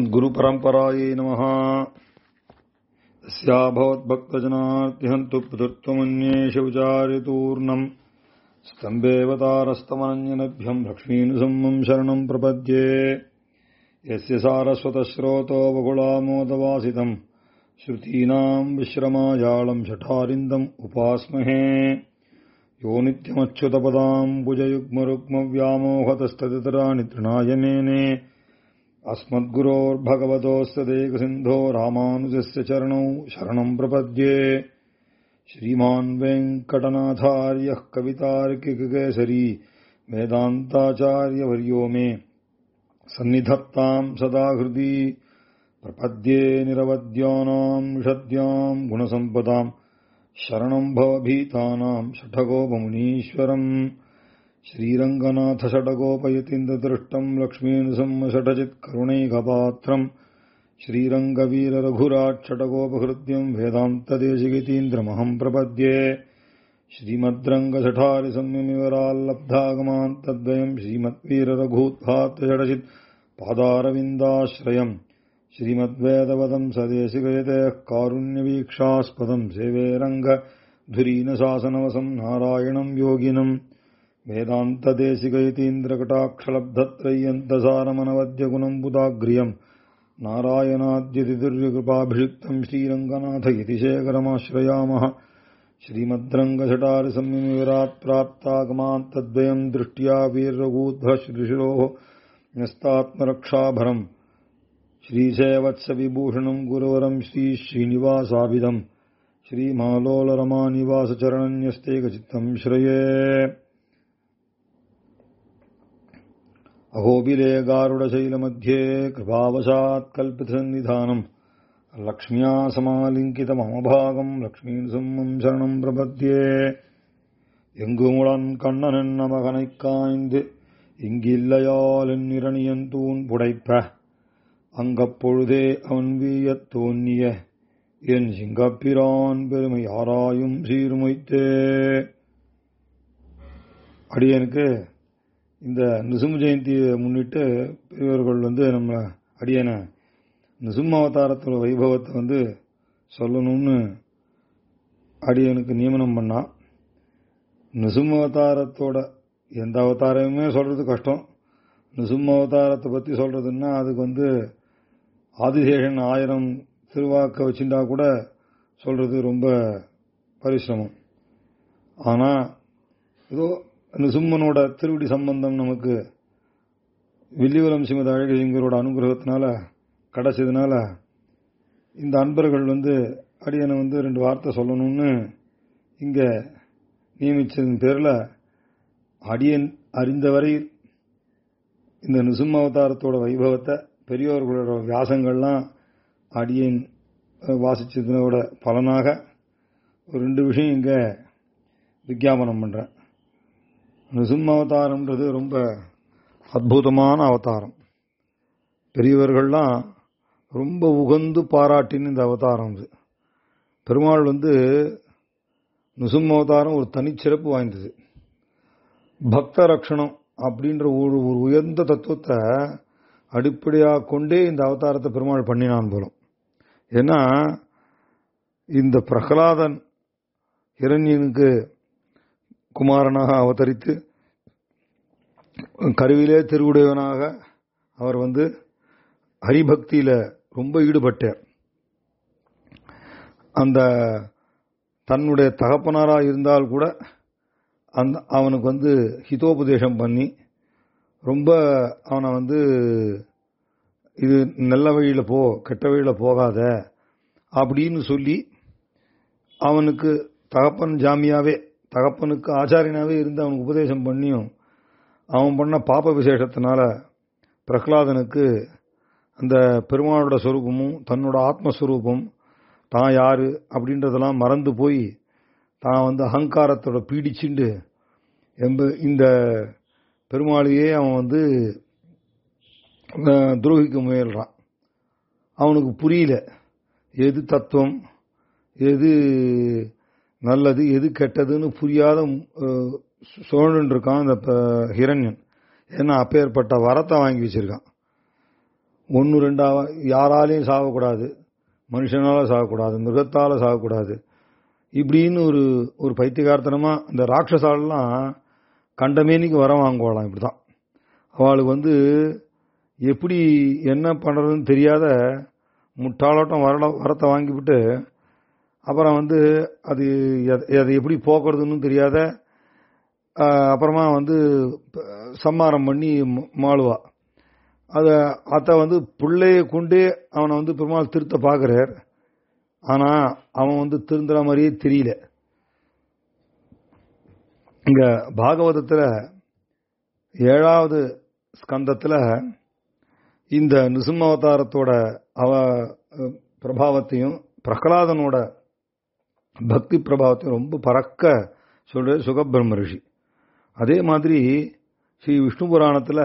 अस्मद्गुरुपरम्परायै नमः स्याभवद्भक्तजनार्तिहन्तु पितृत्वमन्येषु विचार्यतूर्णम् स्तम्भेवतारस्तमनन्यनभ्यम् लक्ष्मीनुसम्मम् शरणम् प्रपद्ये यस्य सारस्वतस्रोतो बहुलामोदवासितम् श्रुतीनाम् विश्रमाजालम् शठारिन्दम् उपास्महे यो नित्यमच्युतपदाम् भुजयुग्मरुग्मव्यामोहतस्तदितराणि तृणायनेने अस्मद्गुरोर्भगवतोऽस्य देकसिन्धो रामानुजस्य चरणौ शरणम् प्रपद्ये श्रीमान् वेङ्कटनाथार्यः कवितार्किककेसरी वेदान्ताचार्यवर्यो मे सन्निधत्ताम् सदा हृदि प्रपद्ये निरवद्यानाम् षद्याम् गुणसम्पदाम् शरणम् भवभीतानाम् षठगोपमुनीश्वरम् श्रीरङ्गनाथषडगोपयतीन्द्रदृष्टम् लक्ष्मीनुसम्मषटचित्करुणैकपात्रम् श्रीरङ्गवीररघुराट्षटगोपहृद्यम् वेदान्तदेशिकीतीन्द्रमहम् प्रपद्ये श्रीमद्रङ्गषठारिसंयमिवराल्लब्धागमान् तद्वयम् श्रीमद्वीररघूत्भात्यषडचित् पादारविन्दाश्रयम् श्रीमद्वेदवदम् सदेशिकयतेः कारुण्यवीक्षास्पदम् सेवे रङ्गधुरीनशासनवसम् नारायणम् योगिनम् वेदान्तदेशिकैतीन्द्रकटाक्षलब्धत्रय्यन्तसारमनवद्यगुणम् बुधाग्र्यम् नारायणाद्यतिदुर्यकृपाभिषिक्तम् श्रीरङ्गनाथ इति शेखरमाश्रयामः श्रीमद्रङ्गषटारिसंयमिविरात् प्राप्तागमान् तद्वयम् दृष्ट्या वीररघूद्भः श्रीशिरोः न्यस्तात्मरक्षाभरम् श्रीशैवत्सविभूषणम् गुरुवरम् श्रीश्रीनिवासाभिधम् श्रीमालोलरमानिवासचरणन्यस्तेकचित्तम् श्रये अहोबिले गारुडशैलमध्ये कृपावशात् कल्पितसन्निधानम् लक्ष्म्या समालिङ्कितममभागम् लक्ष्मीनृसिंहम् शरणम् प्रपद्ये எங்குமுடன் கண்ணனன் மகனைக் காய்ந்து இங்கில்லையால் நிரணியந்தூன் புடைப்ப அங்கப்பொழுதே அவன் வீயத் தோன்னிய என் சிங்கப்பிரான் பெருமை ஆராயும் சீர்மைத்தே அடியனுக்கு இந்த நிசும ஜெயந்தியை முன்னிட்டு பெரியவர்கள் வந்து நம்ம அடியனை நிசும்ம அவதாரத்தோட வைபவத்தை வந்து சொல்லணும்னு அடியனுக்கு நியமனம் பண்ணா நிசும்ம அவதாரத்தோட எந்த அவதாரமுமே சொல்றது கஷ்டம் நிசும்ம அவதாரத்தை பற்றி சொல்றதுன்னா அதுக்கு வந்து ஆதிசேஷன் ஆயிரம் திருவாக்க வச்சுட்டா கூட சொல்றது ரொம்ப பரிசிரமம் ஆனா ஏதோ நிசும்மனோட திருவடி சம்பந்தம் நமக்கு வில்லிவலம் சிமத அழகிங்கரோட அனுகிரகத்தினால கிடைச்சதுனால இந்த அன்பர்கள் வந்து அடியனை வந்து ரெண்டு வார்த்தை சொல்லணும்னு இங்க நியமிச்சதன் பேரில் அடியன் அறிந்தவரை இந்த நிசும்ம அவதாரத்தோட வைபவத்தை பெரியோர்களோட வியாசங்கள்லாம் அடியன் வாசிச்சதனோட பலனாக ஒரு ரெண்டு விஷயம் இங்க விஜாபனம் பண்றேன் நிசும்ம அவதாரம்ன்றது ரொம்ப அற்புதமான அவதாரம் பெரியவர்கள்லாம் ரொம்ப உகந்து பாராட்டின்னு இந்த அவதாரம் இது பெருமாள் வந்து நிசும்ம அவதாரம் ஒரு தனிச்சிறப்பு வாய்ந்தது பக்த ரக்ஷணம் அப்படின்ற ஒரு ஒரு உயர்ந்த தத்துவத்தை அடிப்படையாக கொண்டே இந்த அவதாரத்தை பெருமாள் பண்ணினான் போலும் ஏன்னா இந்த பிரகலாதன் இரண்யனுக்கு குமாரனாக அவதரித்து கருவிலே திருவுடையவனாக அவர் வந்து ஹரிபக்தியில ரொம்ப ஈடுபட்டார் அந்த தன்னுடைய தகப்பனாராக இருந்தால் கூட அந்த அவனுக்கு வந்து ஹிதோபதேசம் பண்ணி ரொம்ப அவனை வந்து இது நல்ல வழியில் போ கெட்ட வழியில் போகாத அப்படின்னு சொல்லி அவனுக்கு தகப்பன் ஜாமியாவே தகப்பனுக்கு ஆச்சாரியனாவே இருந்து அவனுக்கு உபதேசம் பண்ணியும் அவன் பண்ண பாப்ப விசேஷத்தினால பிரகலாதனுக்கு அந்த பெருமாளோட சொரூபமும் தன்னோட ஆத்மஸ்வரூபம் தான் யாரு அப்படின்றதெல்லாம் மறந்து போய் தான் வந்து அகங்காரத்தோட பீடிச்சுண்டு எம்ப இந்த பெருமாளையே அவன் வந்து துரோகிக்க முயல்றான் அவனுக்கு புரியல எது தத்துவம் எது நல்லது எது கெட்டதுன்னு புரியாத சோழன் இருக்கான் அந்த ஹிரண்யன் ஏன்னா அப்பேற்பட்ட வரத்தை வாங்கி வச்சிருக்கான் ஒன்று ரெண்டா யாராலையும் சாகக்கூடாது மனுஷனால சாகக்கூடாது மிருகத்தால சாகக்கூடாது இப்படின்னு ஒரு ஒரு பைத்தியகார்த்தனமா இந்த ராட்சசாலெல்லாம் கண்டமேனிக்கு வர வாங்குவாளாம் இப்படிதான் அவளுக்கு வந்து எப்படி என்ன பண்றதுன்னு தெரியாத முட்டாளாட்டம் வர வரத்தை வாங்கிவிட்டு அப்புறம் வந்து அது அதை எப்படி போக்குறதுன்னு தெரியாத அப்புறமா வந்து சம்மாரம் பண்ணி மாளுவா அதை அத்தை வந்து பிள்ளைய கொண்டே அவனை வந்து பெருமாள் திருத்த பார்க்கிறார் ஆனா அவன் வந்து திருந்துற மாதிரியே தெரியல இங்க பாகவதத்துல ஏழாவது ஸ்கந்தத்துல இந்த நிசும்ம அவதாரத்தோட அவ பிரபாவத்தையும் பிரகலாதனோட பக்தி பிரபாவத்தையும் ரொம்ப பறக்க சொல்ற சுகபிரம்ம ரிஷி அதே மாதிரி ஸ்ரீ விஷ்ணு புராணத்துல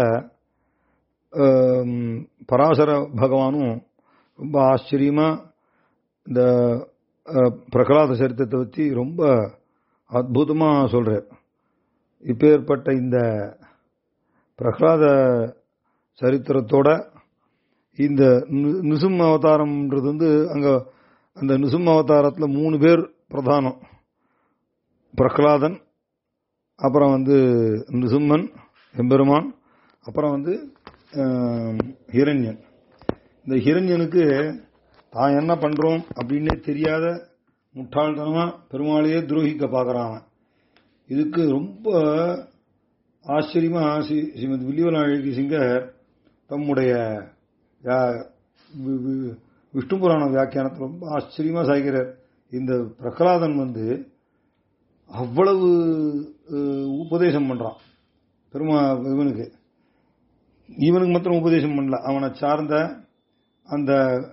பராசர பகவானும் ரொம்ப ஆச்சரியமா இந்த பிரகலாத சரித்திரத்தை வச்சு ரொம்ப அற்புதமா சொல்றார் இப்பேற்பட்ட இந்த பிரகலாத சரித்திரத்தோட இந்த நிசும் அவதாரம்ன்றது வந்து அங்க அந்த நிசும் அவதாரத்துல மூணு பேர் பிரதானம் பிரகலாதன் அப்புறம் வந்து நிசும்மன் எம்பெருமான் அப்புறம் வந்து ஹிரண்யன் இந்த ஹிரண்யனுக்கு தான் என்ன பண்றோம் அப்படின்னே தெரியாத முட்டாள்தனமா பெருமாளையே துரோகிக்க பார்க்கறான் இதுக்கு ரொம்ப ஆச்சரியமா ஸ்ரீமதி வில்லிவலாழகி சிங்கர் தம்முடைய விஷ்ணு புராண வியாக்கியானத்தை ரொம்ப ஆச்சரியமா சாய்கிறார் இந்த பிரகலாதன் வந்து அவ்வளவு உபதேசம் பண்றான் பெருமா இவனுக்கு இவனுக்கு மாத்திரம் உபதேசம் பண்ணல அவனை சார்ந்த அந்த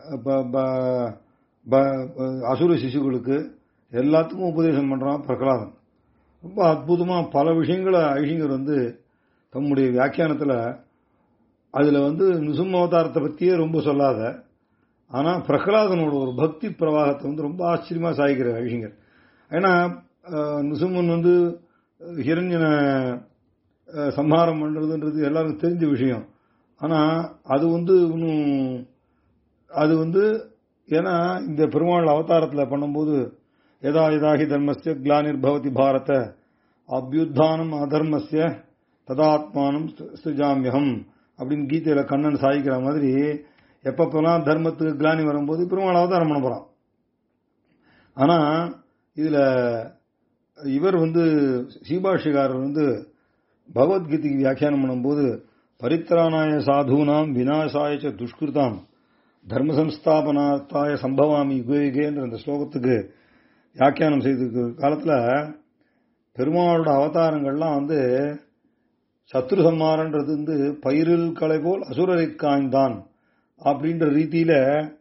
அசுர சிசுகளுக்கு எல்லாத்துக்கும் உபதேசம் பண்றான் பிரகலாதன் ரொம்ப அற்புதமா பல விஷயங்களை ஐஷிங்கர் வந்து தம்முடைய வியாக்கியானத்துல அதுல வந்து நிசும் அவதாரத்தை பத்தியே ரொம்ப சொல்லாத ஆனா பிரகலாதனோட ஒரு பக்தி பிரவாகத்தை வந்து ரொம்ப ஆச்சரியமா சாய்க்கிறார் ஐஷிங்கர் ஏன்னா நிசும்மன் வந்து ஹிரண்யனை சம்ஹாரம் பண்றதுன்றது எல்லாருக்கும் தெரிஞ்ச விஷயம் ஆனா அது வந்து இன்னும் அது வந்து ஏன்னா இந்த பெருமாள் அவதாரத்துல பண்ணும்போது எதா இதாகி தர்மஸ்ய கிளானிர் பவதி பாரத அபியுத்தானம் அதர்மஸ்ய ததாத்மானம் சுஜாமியம் அப்படின்னு கீதையில கண்ணன் சாய்க்கிற மாதிரி எப்பப்பெல்லாம் தர்மத்துக்கு கிளானி வரும்போது பெருமாள் அவதாரம் பண்ண போறான் ஆனா இதுல இவர் வந்து சீபாஷிகாரர் வந்து பகவத்கீதைக்கு வியாக்கியானம் பண்ணும்போது பரித்ராணாய சாதுனாம் விநாசாய துஷ்கிருதாம் தர்ம சம்ஸ்தாபனார்த்தாய சம்பவாமி யுகேன்ற அந்த ஸ்லோகத்துக்கு வியாக்கியானம் செய்திருக்கிற காலத்துல பெருமாளோட அவதாரங்கள்லாம் வந்து சத்ரு சம்மாரன்றது வந்து பயிரில் கலை போல் அசுரரை காய்ந்தான் அப்படின்ற ரீதியில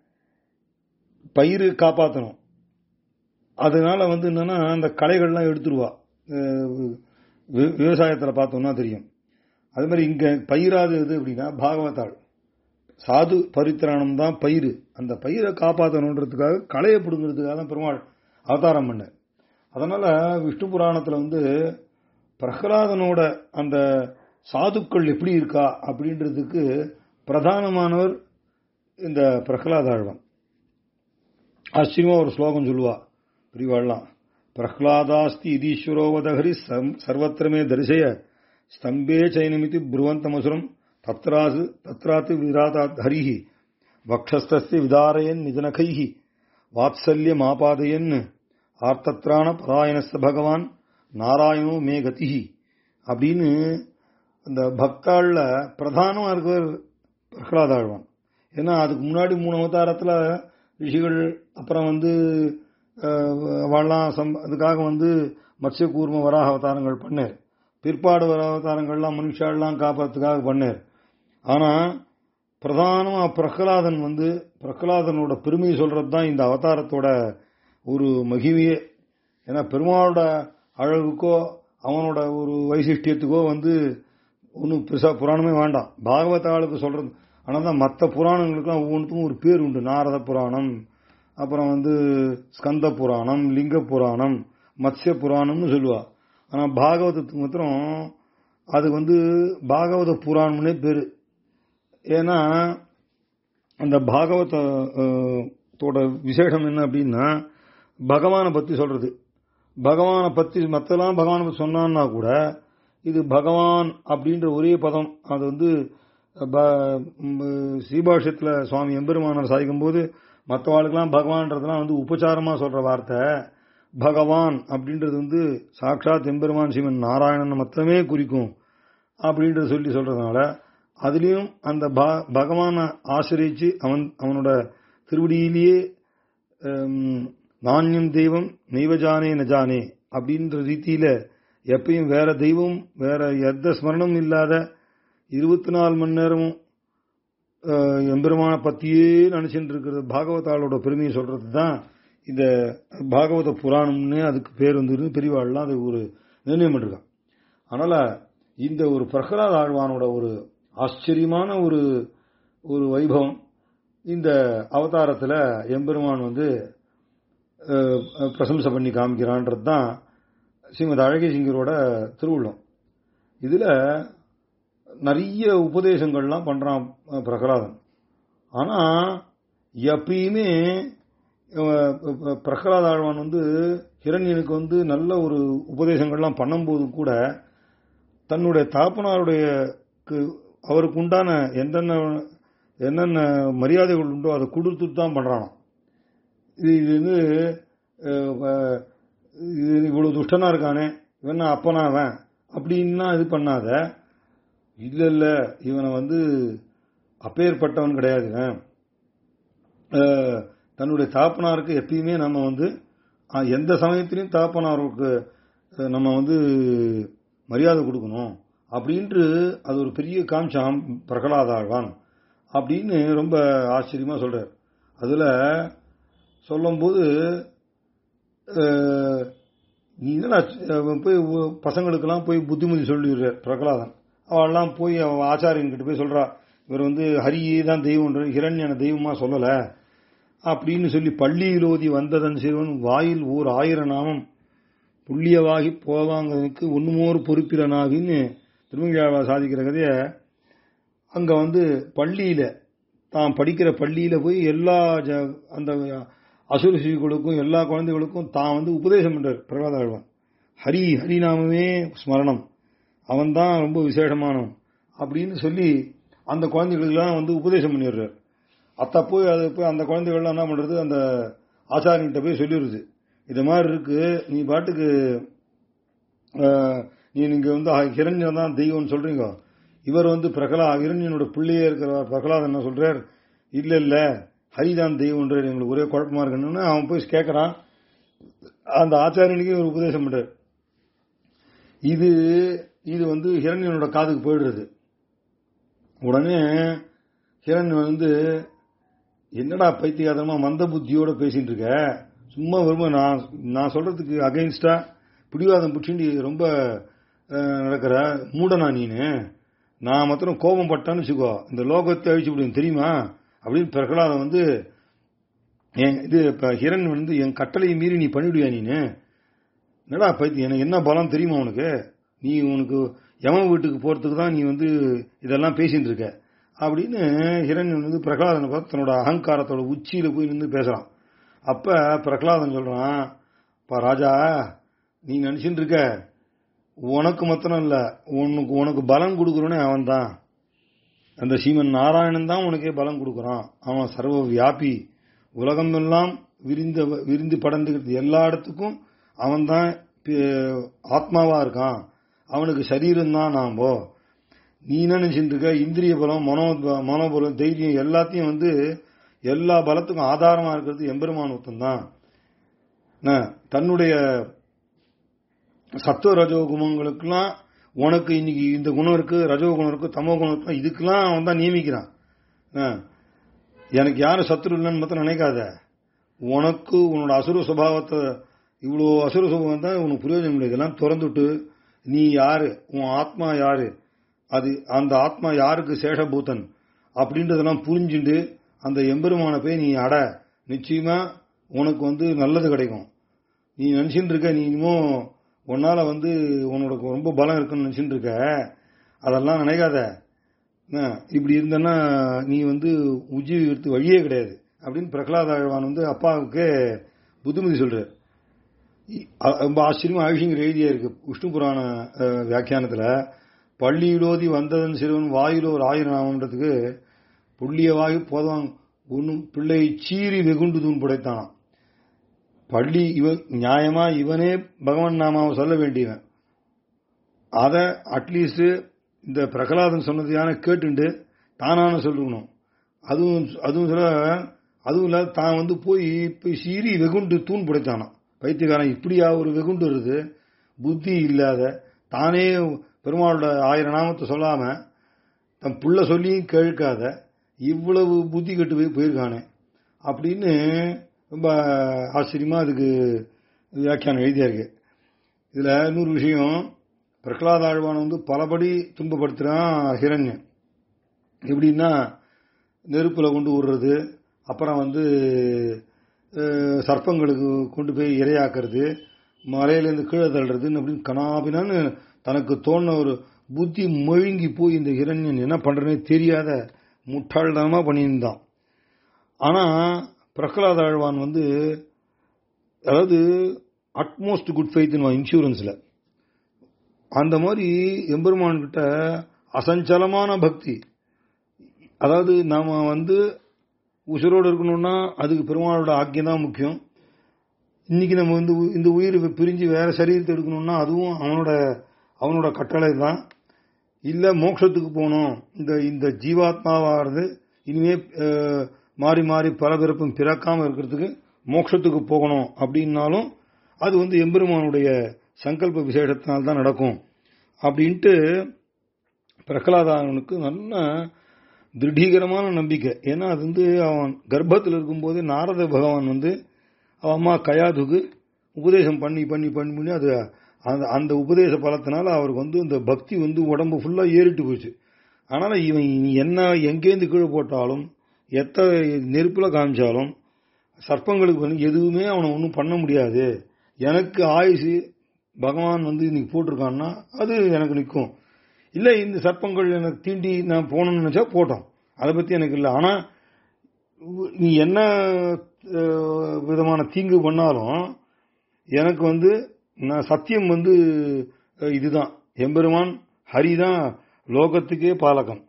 பயிர் காப்பாற்றணும் அதனால வந்து என்னன்னா அந்த களைகள்லாம் எடுத்துருவா விவசாயத்தில் பார்த்தோம்னா தெரியும் அது மாதிரி இங்க பயிராது எது அப்படின்னா பாகவதாள் சாது பரித்திராணம் தான் பயிர் அந்த பயிரை காப்பாற்றணுன்றதுக்காக களையை பிடுங்கிறதுக்காக தான் பெருமாள் அவதாரம் பண்ண அதனால விஷ்ணு புராணத்துல வந்து பிரகலாதனோட அந்த சாதுக்கள் எப்படி இருக்கா அப்படின்றதுக்கு பிரதானமானவர் இந்த பிரகலாத ஆழ்வன் ஆச்சரியமா ஒரு ஸ்லோகம் சொல்லுவா பிரிவாள்லாம் பிரஹ்லாதாஸ்தி இதீஸ்வரோவதஹரி சர்வத்திரமே தரிசய ஸ்தம்பே சைனமிதி புருவந்தமசுரம் தத்ராசு தத்ராத்து விராதாத் ஹரிஹி வக்ஷஸ்தஸ்ய விதாரயன் நிஜனகைஹி வாத்சல்யமாபாதயன் ஆர்த்தத்ராண பராயணஸ்த பகவான் நாராயணோ மே கதிஹி அப்படின்னு அந்த பக்தாள்ல பிரதானமா இருக்கிற பிரகலாதாழ்வான் ஏன்னா அதுக்கு முன்னாடி மூணு அவதாரத்துல ரிஷிகள் அப்புறம் வந்து அவெல்லாம் சம் அதுக்காக வந்து மத்ய கூர்ம வராக அவதாரங்கள் பண்ணார் பிற்பாடு வர அவதாரங்கள்லாம் மனுஷாலாம் காப்பாற்றுக்காக பண்ணார் ஆனா பிரதானமா பிரகலாதன் வந்து பிரகலாதனோட பெருமையை சொல்றது தான் இந்த அவதாரத்தோட ஒரு மகிமையே ஏன்னா பெருமாளோட அழகுக்கோ அவனோட ஒரு வைசிஷ்டியத்துக்கோ வந்து ஒன்றும் பெருசா புராணமே வேண்டாம் பாகவத ஆளுக்கு சொல்றது ஆனால் தான் மற்ற புராணங்களுக்குலாம் ஒவ்வொன்றுக்கும் ஒரு பேர் உண்டு நாரத புராணம் அப்புறம் வந்து ஸ்கந்த புராணம் லிங்க புராணம் மத்ய புராணம்னு சொல்லுவா ஆனா பாகவதத்துக்கு மாத்திரம் அது வந்து பாகவத புராணம்னே பேரு ஏன்னா அந்த பாகவதோட விசேஷம் என்ன அப்படின்னா பகவானை பத்தி சொல்றது பகவானை பத்தி மத்தெல்லாம் பகவானை பத்தி சொன்னான்னா கூட இது பகவான் அப்படின்ற ஒரே பதம் அது வந்து ஸ்ரீபாஷ்யத்தில் சுவாமி எம்பெருமானார் சாதிக்கும் போது மற்றவாளுக்கெல்லாம் பகவான்றதுலாம் வந்து உபச்சாரமா சொல்ற வார்த்தை பகவான் அப்படின்றது வந்து சாட்சாத் எம்பெருமான் சிவன் நாராயணன் மொத்தமே குறிக்கும் அப்படின்றத சொல்லி சொல்றதுனால அதுலயும் அந்த பகவானை ஆசிரிச்சு அவன் அவனோட திருவடியிலேயே நாண்யம் தெய்வம் நெய்வஜானே நஜானே அப்படின்ற ரீதியில எப்பயும் வேற தெய்வம் வேற எந்த ஸ்மரணம் இல்லாத இருபத்தி நாலு மணி நேரமும் எம்பெருமான பத்தியே நினைச்சுட்டு இருக்கிறது பாகவதாளோட பெருமையை சொல்றது தான் இந்த பாகவத புராணம்னு அதுக்கு பேர் வந்து பெரியவாள்லாம் அது ஒரு நிர்ணயம் பண்ணிருக்கான் அதனால இந்த ஒரு பிரகலாத ஆழ்வானோட ஒரு ஆச்சரியமான ஒரு ஒரு வைபவம் இந்த அவதாரத்துல எம்பெருமான் வந்து பிரசம்சை பண்ணி காமிக்கிறான்றது தான் ஸ்ரீமதி அழகேசிங்கரோட திருவுள்ளம் இதுல நிறைய உபதேசங்கள்லாம் பண்றான் பிரகலாதன் ஆனா எப்பயுமே பிரகலாத ஆழ்வான் வந்து ஹிரண்யனுக்கு வந்து நல்ல ஒரு உபதேசங்கள்லாம் பண்ணும்போது கூட தன்னுடைய தாப்பனாருடைய அவருக்கு உண்டான எந்தென்ன என்னென்ன மரியாதைகள் உண்டோ அதை கொடுத்துட்டு தான் பண்றானாம் இது இது வந்து இவ்வளவு துஷ்டனா இருக்கானே இவன் அப்பனா அவன் அப்படின்னா இது பண்ணாத இல்ல இல்ல இவனை வந்து அப்பேற்பட்டவன் கிடையாது தன்னுடைய தாப்பனாருக்கு எப்பயுமே நம்ம வந்து எந்த சமயத்திலையும் தாப்பனாருக்கு நம்ம வந்து மரியாதை கொடுக்கணும் அப்படின்ட்டு அது ஒரு பெரிய காமிச்சாம் பிரகலாத ஆழ்வான் அப்படின்னு ரொம்ப ஆச்சரியமா சொல்றார் அதுல சொல்லும்போது நீ போய் பசங்களுக்கெல்லாம் போய் புத்திமதி சொல்லிடுற பிரகலாதன் அவெல்லாம் போய் அவ ஆச்சாரியன் கிட்ட போய் சொல்றா இவர் வந்து ஹரியே தான் தெய்வம் ஹிரண்யன தெய்வமா சொல்லல அப்படின்னு சொல்லி பள்ளியிலோதி வந்ததன் சிறுவன் வாயில் ஓர் ஆயிரம் நாமம் புள்ளியவாகி போவாங்கிறதுக்கு ஒன்னுமோர் பொறுப்பிலனாகின்னு திருமங்கியாவா சாதிக்கிற கதைய அங்க வந்து பள்ளியில தான் படிக்கிற பள்ளியில போய் எல்லா அந்த அசுரசிகளுக்கும் எல்லா குழந்தைகளுக்கும் தான் வந்து உபதேசம் பண்றார் பிரகலாத ஆழ்வான் ஹரி ஹரிநாமமே ஸ்மரணம் அவன் தான் ரொம்ப விசேஷமானவன் அப்படின்னு சொல்லி அந்த குழந்தைகளுக்கெல்லாம் வந்து உபதேசம் பண்ணிடுறார் அத்த போய் அது போய் அந்த குழந்தைகள்லாம் என்ன பண்றது அந்த ஆச்சாரியன்கிட்ட போய் சொல்லிடுது இது மாதிரி இருக்கு நீ பாட்டுக்கு நீ நீங்க வந்து ஹிரண்யன் தான் தெய்வம்னு சொல்றீங்க இவர் வந்து பிரகலா ஹிரண்யனோட பிள்ளையே இருக்கிற பிரகலாத் என்ன சொல்றார் இல்ல இல்ல ஹரிதான் தெய்வம்ன்றார் எங்களுக்கு ஒரே குழப்பமா இருக்குன்னு அவன் போய் கேட்கறான் அந்த ஆச்சாரியனுக்கே ஒரு உபதேசம் பண்றார் இது இது வந்து ஹிரண்யனோட காதுக்கு போயிடுறது உடனே ஹிரண்யன் வந்து என்னடா பைத்தியகாரமா மந்த புத்தியோட பேசிட்டு இருக்க சும்மா வருமா நான் நான் சொல்றதுக்கு அகைன்ஸ்டா பிடிவாதம் பிடிச்சிட்டு ரொம்ப நடக்கிற மூடனா நீனு நான் மாத்திரம் கோபம் பட்டான்னு வச்சுக்கோ இந்த லோகத்தை அழிச்சு விடுவேன் தெரியுமா அப்படின்னு பிரகலாதம் வந்து இது இப்ப ஹிரண் வந்து என் கட்டளையை மீறி நீ பண்ணிவிடுவியா நீனு என்னடா பைத்தி எனக்கு என்ன பலம் தெரியுமா உனக்கு நீ உனக்கு யம வீட்டுக்கு போறதுக்கு தான் நீ வந்து இதெல்லாம் பேசிட்டு இருக்க அப்படின்னு ஹிரண்யன் வந்து பிரகலாதனை பார்த்து தன்னோட அகங்காரத்தோட உச்சியில போய் நின்று பேசுறான் அப்ப பிரகலாதன் சொல்றான் பா ராஜா நீ நினைச்சுட்டு இருக்க உனக்கு மாத்திரம் இல்ல உனக்கு உனக்கு பலம் கொடுக்கறவனே அவன் தான் அந்த சீமன் நாராயணன் தான் உனக்கே பலம் கொடுக்கறான் அவன் சர்வ வியாபி உலகம் எல்லாம் விரிந்த விரிந்து படர்ந்துக்கிறது எல்லா இடத்துக்கும் அவன் தான் ஆத்மாவா இருக்கான் அவனுக்கு சரீரம் தான் நாமோ நீ என்ன நினைச்சிட்டு இருக்க இந்திரிய பலம் மனோ மனோபலம் தைரியம் எல்லாத்தையும் வந்து எல்லா பலத்துக்கும் ஆதாரமா இருக்கிறது எம்பெருமான் ஒருத்தன் தான் தன்னுடைய சத்துவ ரஜோ குணங்களுக்கெல்லாம் உனக்கு இன்னைக்கு இந்த குணம் இருக்கு ரஜோ குணம் இருக்கு தமோ குணம் இருக்கு இதுக்கெல்லாம் அவன் தான் நியமிக்கிறான் எனக்கு யாரும் சத்துரு இல்லைன்னு மட்டும் நினைக்காத உனக்கு உன்னோட அசுர சுபாவத்தை இவ்வளோ அசுர சுபாவம் தான் உனக்கு பிரயோஜனம் இல்லை இதெல்லாம் திறந்துட்டு நீ யாரு உன் ஆத்மா யாரு அது அந்த ஆத்மா யாருக்கு சேஷபூதன் அப்படின்றதெல்லாம் புரிஞ்சுட்டு அந்த எம்பெருமான போய் நீ அட நிச்சயமா உனக்கு வந்து நல்லது கிடைக்கும் நீ நினைச்சுட்டு இருக்க நீ இன்னும் உன்னால வந்து உன்னோட ரொம்ப பலம் இருக்குன்னு நினைச்சுட்டு இருக்க அதெல்லாம் நினைக்காத என்ன, இப்படி இருந்தன்னா நீ வந்து உஜ்ஜீவிக்கிறது வழியே கிடையாது அப்படின்னு பிரகலாத ஆழ்வான் வந்து அப்பாவுக்கு புத்திமதி சொல்றார் இ- அ- ரொம்ப ஆச்சரியமா ஆயுஷங்கிற எழுதியே இருக்கு விஷ்ணு புராண அஹ், வியாக்கியானத்துல பள்ளியிலோதி வந்ததன் சிறுவன் வாயிலோ ஒரு ஆயிரம் நாமன்றதுக்கு புள்ளிய வாயு போதவான் ஒன்னும் பிள்ளை சீறி வெகுண்டு தூண் புடைத்தானாம் பள்ளி இவன் நியாயமா இவனே பகவான் நாமாவை சொல்ல வேண்டியவன் அத அட்லீஸ்ட் இந்த பிரகலாதன் சொன்னதையான கேட்டுண்டு தானான சொல்லணும் அதுவும் அதுவும் சொல்ல அதுவும் இல்லாத தான் வந்து போய் போய் சீறி வெகுண்டு தூண் புடைத்தானாம் பைத்தியக்காரன் இப்படியா ஒரு வெகுண்டு வருது புத்தி இல்லாத தானே பெருமாளோட ஆயிரம் நாமத்தை சொல்லாம தன் புள்ள சொல்லியும் கேட்காத இவ்வளவு புத்தி கெட்டு போய் போயிருக்கானே அப்படின்னு ரொம்ப ஆச்சரியமா அதுக்கு வியாக்கியானம் எழுதியா இருக்கு இதுல இன்னொரு விஷயம் பிரகலாத ஆழ்வான் வந்து பலபடி துன்பப்படுத்துறான் ஹிரண்யன் எப்படின்னா நெருப்புல கொண்டு விடுறது அப்புறம் வந்து அஹ், சர்ப்பங்களுக்கு கொண்டு போய் இரையாக்குறது மலையிலேருந்து கீழே தள்ளுறதுன்னு அப்படின்னு கனாபினான்னு தனக்கு தோணுன ஒரு புத்தி மழுங்கி போய் இந்த ஹிரண்யன் என்ன பண்றதுனே தெரியாத முட்டாள்தனமா பண்ணியிருந்தான் ஆனா பிரகலாத ஆழ்வான் வந்து அதாவது அட்மோஸ்ட் குட் ஃபெய்த்னு இன்சூரன்ஸ்ல அந்த மாதிரி எம்பெருமான் கிட்ட அசஞ்சலமான பக்தி அதாவது நாம வந்து உசுரோடு இருக்கணும்னா அதுக்கு பெருமாளோட ஆக்கியம் தான் முக்கியம் இன்னைக்கு நம்ம வந்து உ- இந்த உயிர் பிரிஞ்சு வேற சரீரத்தை எடுக்கணும்னா அதுவும் அவனோட அவனோட கட்டளை தான் இல்ல மோட்சத்துக்கு போகணும் இந்த இந்த ஜீவாத்மாவாகிறது இனிமே அஹ், மாறி மாறி பல பிறப்பும் பிறக்காம இருக்கிறதுக்கு மோட்சத்துக்கு போகணும் அப்படின்னாலும் அது வந்து எம்பெருமானுடைய சங்கல்ப விசேஷத்தினால்தான் தான் நடக்கும் அப்படின்ட்டு பிரகலாதனுக்கு நல்ல திருடீகரமான நம்பிக்கை ஏன்னா அது வந்து அவன் கர்ப்பத்தில் இருக்கும்போது நாரத பகவான் வந்து அவன் அம்மா கயாதுக்கு உபதேசம் பண்ணி பண்ணி பண்ணி பண்ணி அது அந்த அந்த உபதேச பலத்தினால அவருக்கு வந்து இந்த பக்தி வந்து உடம்பு ஃபுல்லா ஏறிட்டு போச்சு அதனால இவன் இனி என்ன எங்கேருந்து கீழே போட்டாலும் எத்த நெருப்புல காமிச்சாலும் சர்ப்பங்களுக்கு வந்து எதுவுமே அவனை ஒன்றும் பண்ண முடியாது எனக்கு ஆயுசு பகவான் வந்து இன்னைக்கு போட்டிருக்கான்னா அது எனக்கு நிற்கும் இல்ல இந்த சர்ப்பங்கள் எனக்கு தீண்டி நான் போகணும்னு நினைச்சா போட்டோம் அதை பத்தி எனக்கு இல்லை ஆனா உ- நீ என்ன அஹ், விதமான தீங்கு பண்ணாலும் எனக்கு வந்து நான் சத்தியம் வந்து அஹ், இதுதான் எம்பெருமான் ஹரிதான் லோகத்துக்கே பாலகன்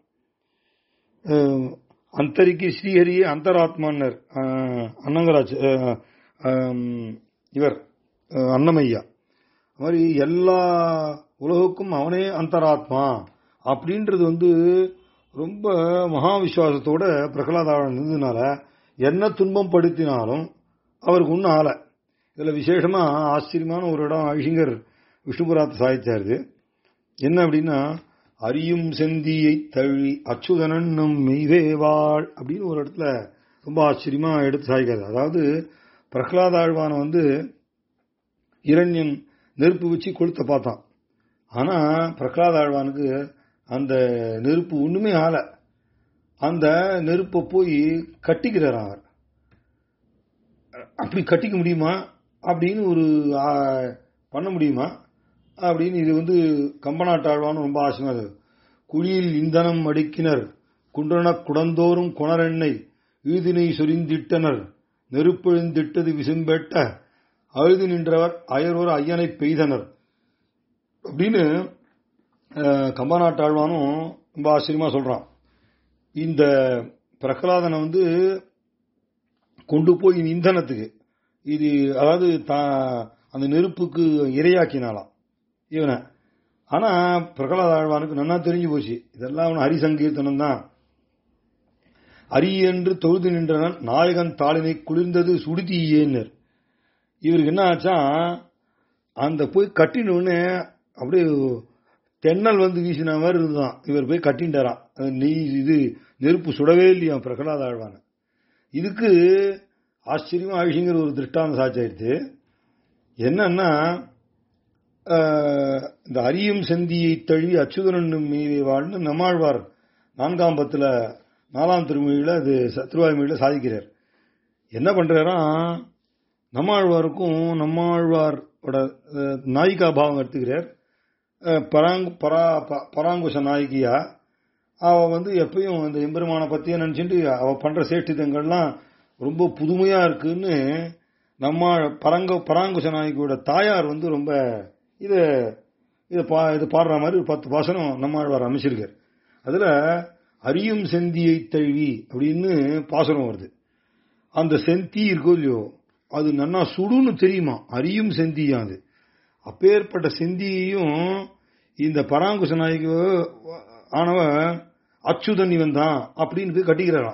அஹ், அந்தரிக்கு ஸ்ரீஹரியே அந்தராத்மான்னர் அஹ், அன்னங்கராஜ் அஹ், அம், இவர் அஹ், அன்னமையா அது மாதிரி எல்லா உலகுக்கும் அவனே அந்தராத்மா அப்படின்றது வந்து ரொம்ப மகா விசுவாசத்தோட பிரகலாதாளன் இருந்ததுனால என்ன துன்பம் படுத்தினாலும் அவருக்கு ஒன்றும் ஆல இதுல விசேஷமா ஆச்சரியமான ஒரு இடம் ஐஷிங்கர் விஷ்ணுபுராத்த சாதிச்சாரு என்ன அப்படின்னா அரியும் செந்தியை தழி அச்சுதனன்னும் மெய்வேவாள் அப்படின்னு ஒரு இடத்துல ரொம்ப ஆச்சரியமா எடுத்து சாய்க்கிறது அதாவது பிரகலாத ஆழ்வான வந்து இரண்யன் நெருப்பு வச்சு கொளுத்த பார்த்தான் ஆனா பிரகலாத ஆழ்வானுக்கு அந்த நெருப்பு ஒண்ணுமே ஆல அந்த நெருப்பை போய் கட்டிக்கிறார் அவர் அப்படி கட்டிக்க முடியுமா அப்படின்னு ஒரு ஆ, பண்ண முடியுமா அப்படின்னு இது வந்து கம்பநாட்டாழ்வான்னு ரொம்ப ஆசைமா இருக்கு குழியில் இந்தனம் அடுக்கினர் குன்றன குடந்தோறும் குணரெண்ணெய் ஈதினை சொரிந்திட்டனர் நெருப்பெழுந்திட்டது விசும்பெட்ட அழுது நின்றவர் அயரோர் ஐயனை பெய்தனர் அப்படின்னு அஹ், கம்பநாட்டாழ்வானும் ரொம்ப ஆச்சரியமா சொல்றான் இந்த பிரகலாதனை வந்து கொண்டு போய் இந்தனத்துக்கு இது அதாவது தா- அந்த நெருப்புக்கு இரையாக்கினாலாம் இவனை ஆனா பிரகலாத ஆழ்வானுக்கு நன்னா தெரிஞ்சு போச்சு இதெல்லாம் அவன் ஹரிசங்கீர்த்தனம் தான் அரி என்று தொழுது நின்றனன் நாயகன் தாளினை குளிர்ந்தது சுடுதியேன்னர் இவருக்கு என்ன ஆச்சா அந்த போய் கட்டினோடனே அப்படியே தென்னல் வந்து வீசின மாதிரி இருந்தான் இவர் போய் கட்டின்றாராம் அது நெய் இது நெருப்பு சுடவே இல்லையா பிரகலாத ஆழ்வான இதுக்கு ஆச்சரியமா ஆயுஷங்கிற ஒரு திருஷ்டாந்த சாட்சியாயிடுச்சு என்னன்னா ஆஹ், இந்த அரியும் செந்தியை தழுவி அச்சுதனன் மீது வாழ்ந்து நம்மாழ்வார் நான்காம் பத்துல நாலாம் திருமொழியில அது ச- திருவாய்மொழியில சாதிக்கிறார் என்ன பண்றாராம் நம்மாழ்வாருக்கும் நம்மாழ்வாரோட அஹ், நாயிகா பாவம் எடுத்துக்கிறார் அஹ், பராங் பரா ப- பராங்குஷ நாயகியா அவ வந்து எப்பயும் அந்த எம்பெருமானை பத்தியே நினைச்சிட்டு அவ பண்ற சேஷ்டிதங்கள்லாம் ரொம்ப புதுமையா இருக்குன்னு நம்ம பரங்க பராங்குச நாயகியோட தாயார் வந்து ரொம்ப இத இத பா இது பாடுற மாதிரி ஒரு பத்து பாசனம் நம்மாழ்வார் அமைச்சிருக்கார் அதுல அரியும் செந்தியை தழுவி அப்படின்னு பாசனம் வருது அந்த செந்தி இருக்கோ இல்லையோ அது நன்னா சுடுன்னு தெரியுமா அரியும் செந்தியா அது அப்பேற்பட்ட செந்தியையும் இந்த பராங்குச நாயகி ஆனவ அச்சுதன் இவன் தான் அப்படின்னு போய் கட்டிக்கிறாராம்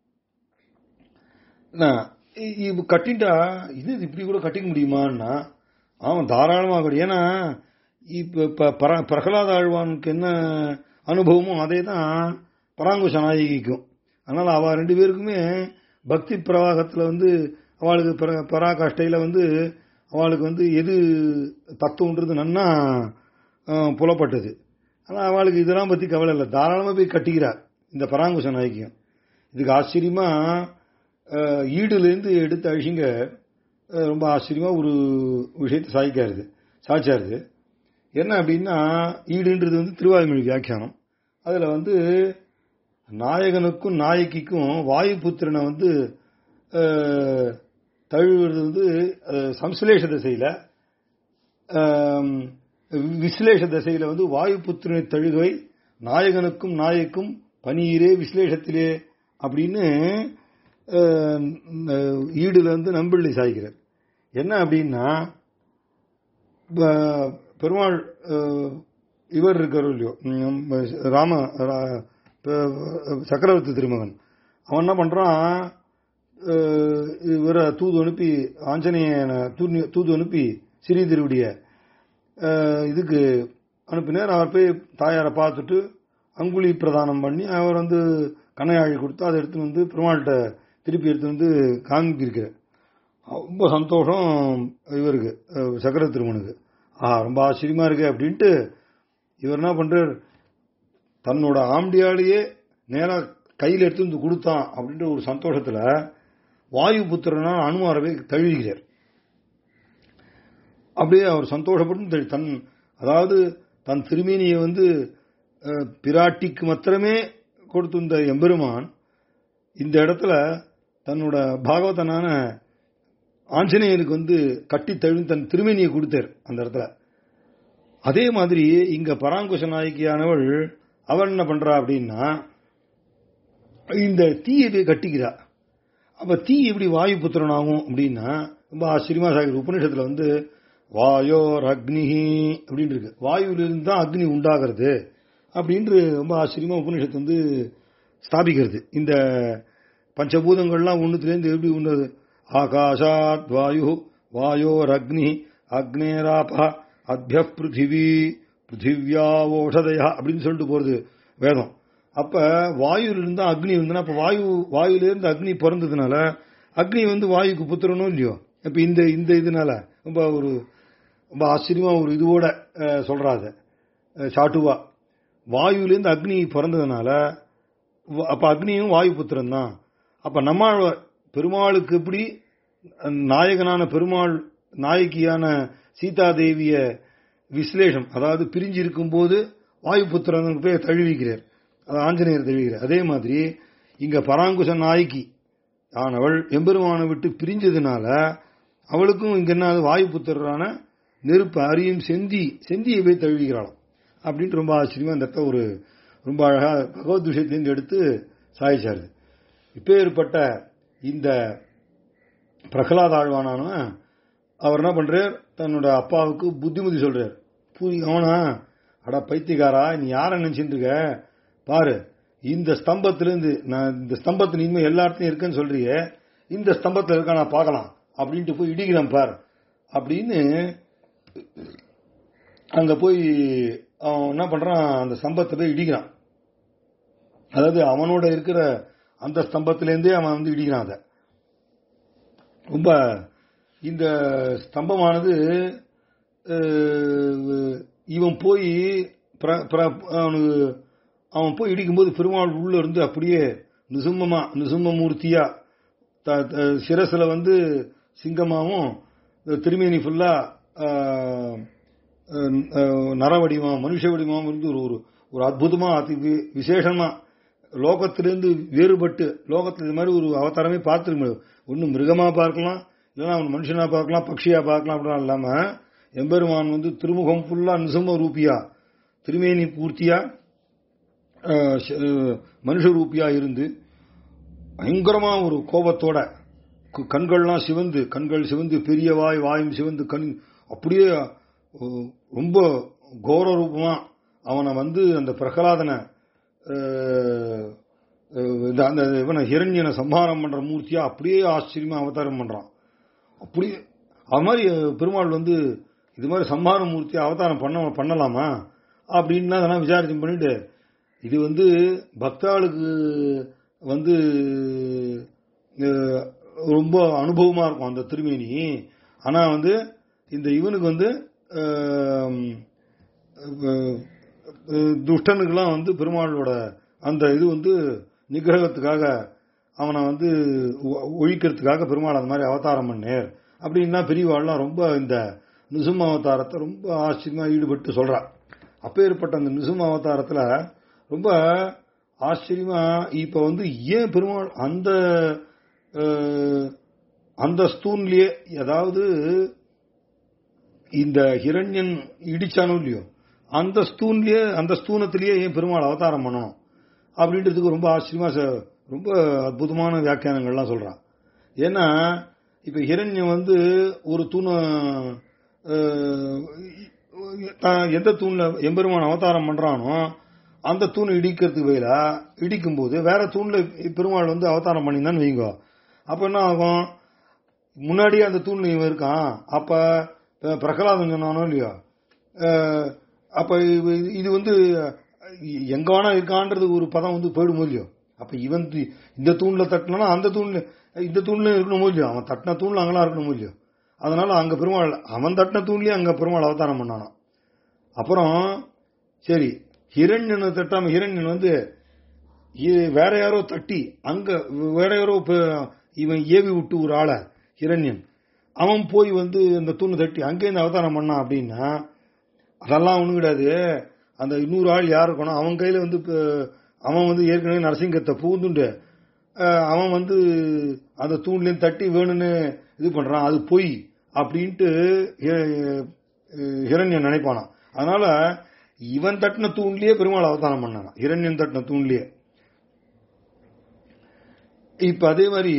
என்ன, இ- இவ கட்டிட்டா இது இப்படி கூட கட்டிக்க முடியுமான்னா அவன் தாராளமா கட்டி ஏன்னா இப்ப ப- பர- பிரகலாத ஆழ்வானுக்கு என்ன அனுபவமோ அதே தான் பராங்குஷ நாயகிக்கும் அதனால அவ ரெண்டு பேருக்குமே பக்தி பிரவாகத்துல வந்து அவளுக்கு பர- பராகாஷ்டையில வந்து அவளுக்கு வந்து எது தத்துவன்றது நன்னா அஹ், புலப்பட்டது ஆனா அவளுக்கு இதெல்லாம் பத்தி கவலை இல்லை தாராளமா போய் கட்டிக்கிறார் இந்த பராங்குஷ நாயகியும் இதுக்கு ஆச்சரியமா அஹ், ஈடுலேருந்து எடுத்து அழிங்க அஹ், ரொம்ப ஆச்சரியமா ஒரு விஷயத்தை சாய்க்காருது சாய்ச்சாருது என்ன அப்படின்னா ஈடுன்றது வந்து திருவாய்மொழி வியாக்கியானம் அதுல வந்து நாயகனுக்கும் நாயகிக்கும் வாயுபுத்திரனை வந்து அஹ், தழுவுறது வந்து அஹ், சம்சிலேஷ திசையில ஆம், விஸ்லேஷ திசையில வந்து வாயுபுத்திரனை தழுகை நாயகனுக்கும் நாயக்கும் பனியிலே விஸ்லேஷத்திலே அப்படின்னு அஹ், அஹ், ஈடுல வந்து நம்பிள்ளி சாய்கிறார் என்ன அப்படின்னா ப- பெருமாள் அஹ், இவர் இருக்காரோ இல்லையோ ம், ராம ரா- ப- சக்கரவர்த்தி திருமகன் அவன் என்ன பண்றான் அஹ், இவரை தூது அனுப்பி ஆஞ்சநேயனை தூது- தூது அனுப்பி ஸ்ரீதிருவுடைய அஹ், இதுக்கு அனுப்பினார் அவர் போய் தாயாரை பார்த்துட்டு அங்குலி பிரதானம் பண்ணி அவர் வந்து கணையாழி கொடுத்து அதை எடுத்து வந்து பெருமாள்கிட்ட திருப்பி எடுத்து வந்து காமிக்கிருக்கிறார் ரொம்ப சந்தோஷம் இவருக்கு அஹ், சக்கர திருமனுக்கு ஆ ரொம்ப ஆச்சரியமா இருக்கு அப்படின்ட்டு இவர் என்ன பண்றார் தன்னோட ஆம்பியாலேயே நேரா கையில் எடுத்து வந்து கொடுத்தான் அப்படின்ற ஒரு சந்தோஷத்துல வாயு புத்திரனா அனுமாரவை தழுவுகிறார் அப்படியே அவர் சந்தோஷப்பட்டு தழு- தன் அதாவது தன் திருமேனியை வந்து அஹ், பிராட்டிக்கு மாத்திரமே கொடுத்திருந்த எம்பெருமான் இந்த இடத்துல தன்னோட பாகவதனான ஆஞ்சநேயருக்கு வந்து கட்டி தழுவி தன் திருமேனியை கொடுத்தார் அந்த இடத்துல அதே மாதிரி இங்க பராங்குஷ நாயகியானவள் அவள் என்ன பண்றா அப்படின்னா இந்த தீயை போய் கட்டிக்கிறா அப்ப தீ எப்படி வாயு புத்திரன் ஆகும் அப்படின்னா ரொம்ப ஆச்சரியமா சாகிற உபநிஷத்துல வந்து வாயோர் அக்னிஹி அப்படின்னு இருக்கு வாயுவிலிருந்து தான் அக்னி உண்டாகிறது அப்படின்று ரொம்ப ஆச்சரியமா உபநிஷத்து வந்து ஸ்தாபிக்கிறது இந்த பஞ்சபூதங்கள்லாம் ஒண்ணுத்துலேருந்து எப்படி உண்டது ஆகாஷாத் வாயு வாயோர் அக்னி அக்னேராபா அத்ய பிருத்திவி பிருத்திவியா ஓஷதயா அப்படின்னு சொல்லிட்டு போறது வேதம் அப்ப வாயுவிலிருந்து தான் அக்னி வந்து அப்ப வாயு வாயுலேருந்து அக்னி பிறந்ததுனால அக்னி வந்து வாயுக்கு புத்திரனும் இல்லையோ இப்ப இந்த இந்த இதனால ரொம்ப ஒரு ரொம்ப ஆச்சரியமா ஒரு இதுவோட அஹ், சொல்றாங்க அஹ், சாட்டுவா வாயுலேருந்து அக்னி பிறந்ததுனால வ- அப்ப அக்னியும் வாயு புத்திரன் தான் அப்ப நம்மாழ்வார் பெருமாளுக்கு எப்படி அஹ், நாயகனான பெருமாள் நாயகியான சீதாதேவிய விஸ்லேஷம் அதாவது பிரிஞ்சு இருக்கும்போது வாயு புத்திரனுக்கு போய் தழுவிக்கிறார் அது ஆஞ்சநேயர் தழுவிக்கிறார் அதே மாதிரி இங்க பராங்குச நாயகி ஆனவள் எம்பெருமானை விட்டு பிரிஞ்சதுனால அவளுக்கும் இங்க என்ன ஆகுது? வாயு புத்திரரான நெருப்பு அரியும் செந்தி செந்தியை போய் தழுவிக்கிறாளாம் அப்படின்ட்டு ரொம்ப ஆச்சரியமா இந்த இடத்த ஒரு ரொம்ப அழகா பகவத் விஷயத்திலிருந்து எடுத்து சாய்ச்சாரு இப்பேற்பட்ட இந்த பிரகலாத ஆழ்வானவன் அவர் என்ன பண்றார் தன்னோட அப்பாவுக்கு புத்திமதி சொல்றார் பூரி அவனா அடா பைத்தியக்காரா நீ யார நினைச்சிட்டு இருக்க பாரு இந்த ஸ்தம்பத்திலிருந்து நான் இந்த ஸ்தம்பத்துல இனிமே எல்லா இடத்துலயும் இருக்குன்னு சொல்றியே இந்த ஸ்தம்பத்துல இருக்கா நான் பார்க்கலாம் அப்படின்ட்டு போய் இடிக்கிறேன் பார் அப்படின்னு அங்க போய் அவன் என்ன பண்றான் அந்த ஸ்தம்பத்தை போய் இடிக்கிறான் அதாவது அவனோட இருக்கிற அந்த ஸ்தம்பத்திலேருந்தே அவன் வந்து இடிக்கிறான் அதை ரொம்ப இந்த ஸ்தம்பமானது அஹ், இவன் போய் பிர- பிர- அவனுக்கு அவன் போய் இடிக்கும்போது பெருமாள் உள்ள இருந்து அப்படியே நிசும்மமா நிசும்மமூர்த்தியா த- த- சிரசுல வந்து சிங்கமாவும் இந்த திருமேனி ஃபுல்லா நர வடிவம் மனுஷ வடிவம் இருந்து ஒரு ஒரு ஒரு அற்புதமா அதி வி- விசேஷமா லோகத்திலிருந்து வேறுபட்டு லோகத்துல இது மாதிரி ஒரு அவதாரமே பார்த்துருக்க முடியும் ஒண்ணு மிருகமா பார்க்கலாம் இல்லைன்னா அவன் மனுஷனா பார்க்கலாம் பக்ஷியா பார்க்கலாம் அப்படிலாம் இல்லாம எம்பெருமான் வந்து திருமுகம் ஃபுல்லா நிசம ரூபியா திருமேனி பூர்த்தியா அஹ், ச- அஹ், மனுஷ ரூபியா இருந்து பயங்கரமா ஒரு கோபத்தோட கு- கண்கள்லாம் சிவந்து கண்கள் சிவந்து பெரிய வாய் வாயும் சிவந்து கண் அப்படியே அஹ், ரொம்ப கோர ரூபமா அவனை வந்து அந்த பிரகலாதனை அஹ், அஹ், இந்த- அந்த இவனை ஹிரண்யனை சம்ஹாரம் பண்ற மூர்த்தியா அப்படியே ஆச்சரியமா அவதாரம் பண்றான் அப்படியே அது மாதிரி அஹ், பெருமாள் வந்து இது மாதிரி சம்ஹார மூர்த்தியா அவதாரம் பண்ண பண்ணலாமா அப்படின்லாம் அதெல்லாம் விசாரிச்சு பண்ணிட்டு இது வந்து பக்தாளுக்கு வந்து அஹ், ரொம்ப அனுபவமா இருக்கும் அந்த திருமேனி ஆனா வந்து இந்த இவனுக்கு வந்து அஹ், அஹ், அஹ், துஷ்டனுக்கெல்லாம் வந்து பெருமாளோட அந்த இது வந்து நிகிரகத்துக்காக அவனை வந்து ஒ- ஒழிக்கிறதுக்காக பெருமாள் அந்த மாதிரி அவதாரம் பண்ணேர் அப்படின்னா பெரியவாள்லாம் ரொம்ப இந்த நிசும அவதாரத்தை ரொம்ப ஆச்சரியமா ஈடுபட்டு சொல்றா அப்பேற்பட்ட அந்த நிசும அவதாரத்துல ரொம்ப ஆச்சரியமா இப்ப வந்து ஏன் பெருமாள் அந்த அஹ், அந்த ஸ்தூன்லயே அதாவது இந்த ஹிரண்யன் இடிச்சானோ இல்லையோ அந்த ஸ்தூன்லயே அந்த ஸ்தூனத்திலேயே ஏன் பெருமாள் அவதாரம் பண்ணணும் அப்படின்றதுக்கு ரொம்ப ஆச்சரியமா ச- ரொம்ப அற்புதமான வியாக்கியானங்கள்லாம் சொல்றான் ஏன்னா இப்ப ஹிரண்யம் வந்து ஒரு தூணை அஹ், தான் எந்த தூண்ல எம்பெருமான் அவதாரம் பண்றானோ அந்த தூணை இடிக்கிறதுக்கு பதிலா இடிக்கும் போது வேற தூண்ல பெருமாள் வந்து அவதாரம் பண்ணியிருந்தான்னு வைங்கோ அப்ப என்ன ஆகும் முன்னாடியே அந்த தூண்ல இவன் இருக்கான் அப்ப அஹ், பிரகலாதன் சொன்னானோ இல்லையோ அஹ், அப்ப இது- இது வந்து அஹ், எங்க வேணா இருக்கான்றது ஒரு பதம் வந்து போயிடுமோ இல்லையோ அப்ப இவன் தி- இந்த தூண்ல தட்டினா அந்த தூண்ல இந்த தூண்ல இருக்கணுமோ இல்லையோ அவன் தட்டின தூண்ல அங்கெல்லாம் இருக்கணுமோ இல்லையோ அதனால அங்க பெருமாள் அவன் தட்டின தூண்லயே அங்க பெருமாள் அவதாரம் பண்ணானாம் அப்புறம் சரி ஹிரண்யனை தட்டாம ஹிரண்யன் வந்து இ- வேற யாரோ தட்டி அங்க வேற யாரோ ப- இவன் ஏவி விட்டு ஒரு ஆளை ஹிரண்யன் அவன் போய் வந்து இந்த தூணை தட்டி அங்கேருந்து அவதாரம் பண்ணான் அப்படின்னா அதெல்லாம் ஒண்ணும் கிடையாது அந்த இன்னொரு ஆள் யார் இருக்கணும் அவன் கையில வந்து இப்ப அவன் வந்து ஏற்கனவே நரசிங்கத்தை பூந்துண்டு அஹ், அவன் வந்து அந்த தூண்லேருந்து தட்டி வேணும்னு இது பண்றான் அது பொய் அப்படின்ட்டு ஹி- ஹிரண்யன் நினைப்பானாம் அதனால இவன் தட்டின தூண்லயே பெருமாள் அவதாரம் பண்ணாங்க ஹிரண்யன் தட்டின தூண்லயே இப்ப அதே மாதிரி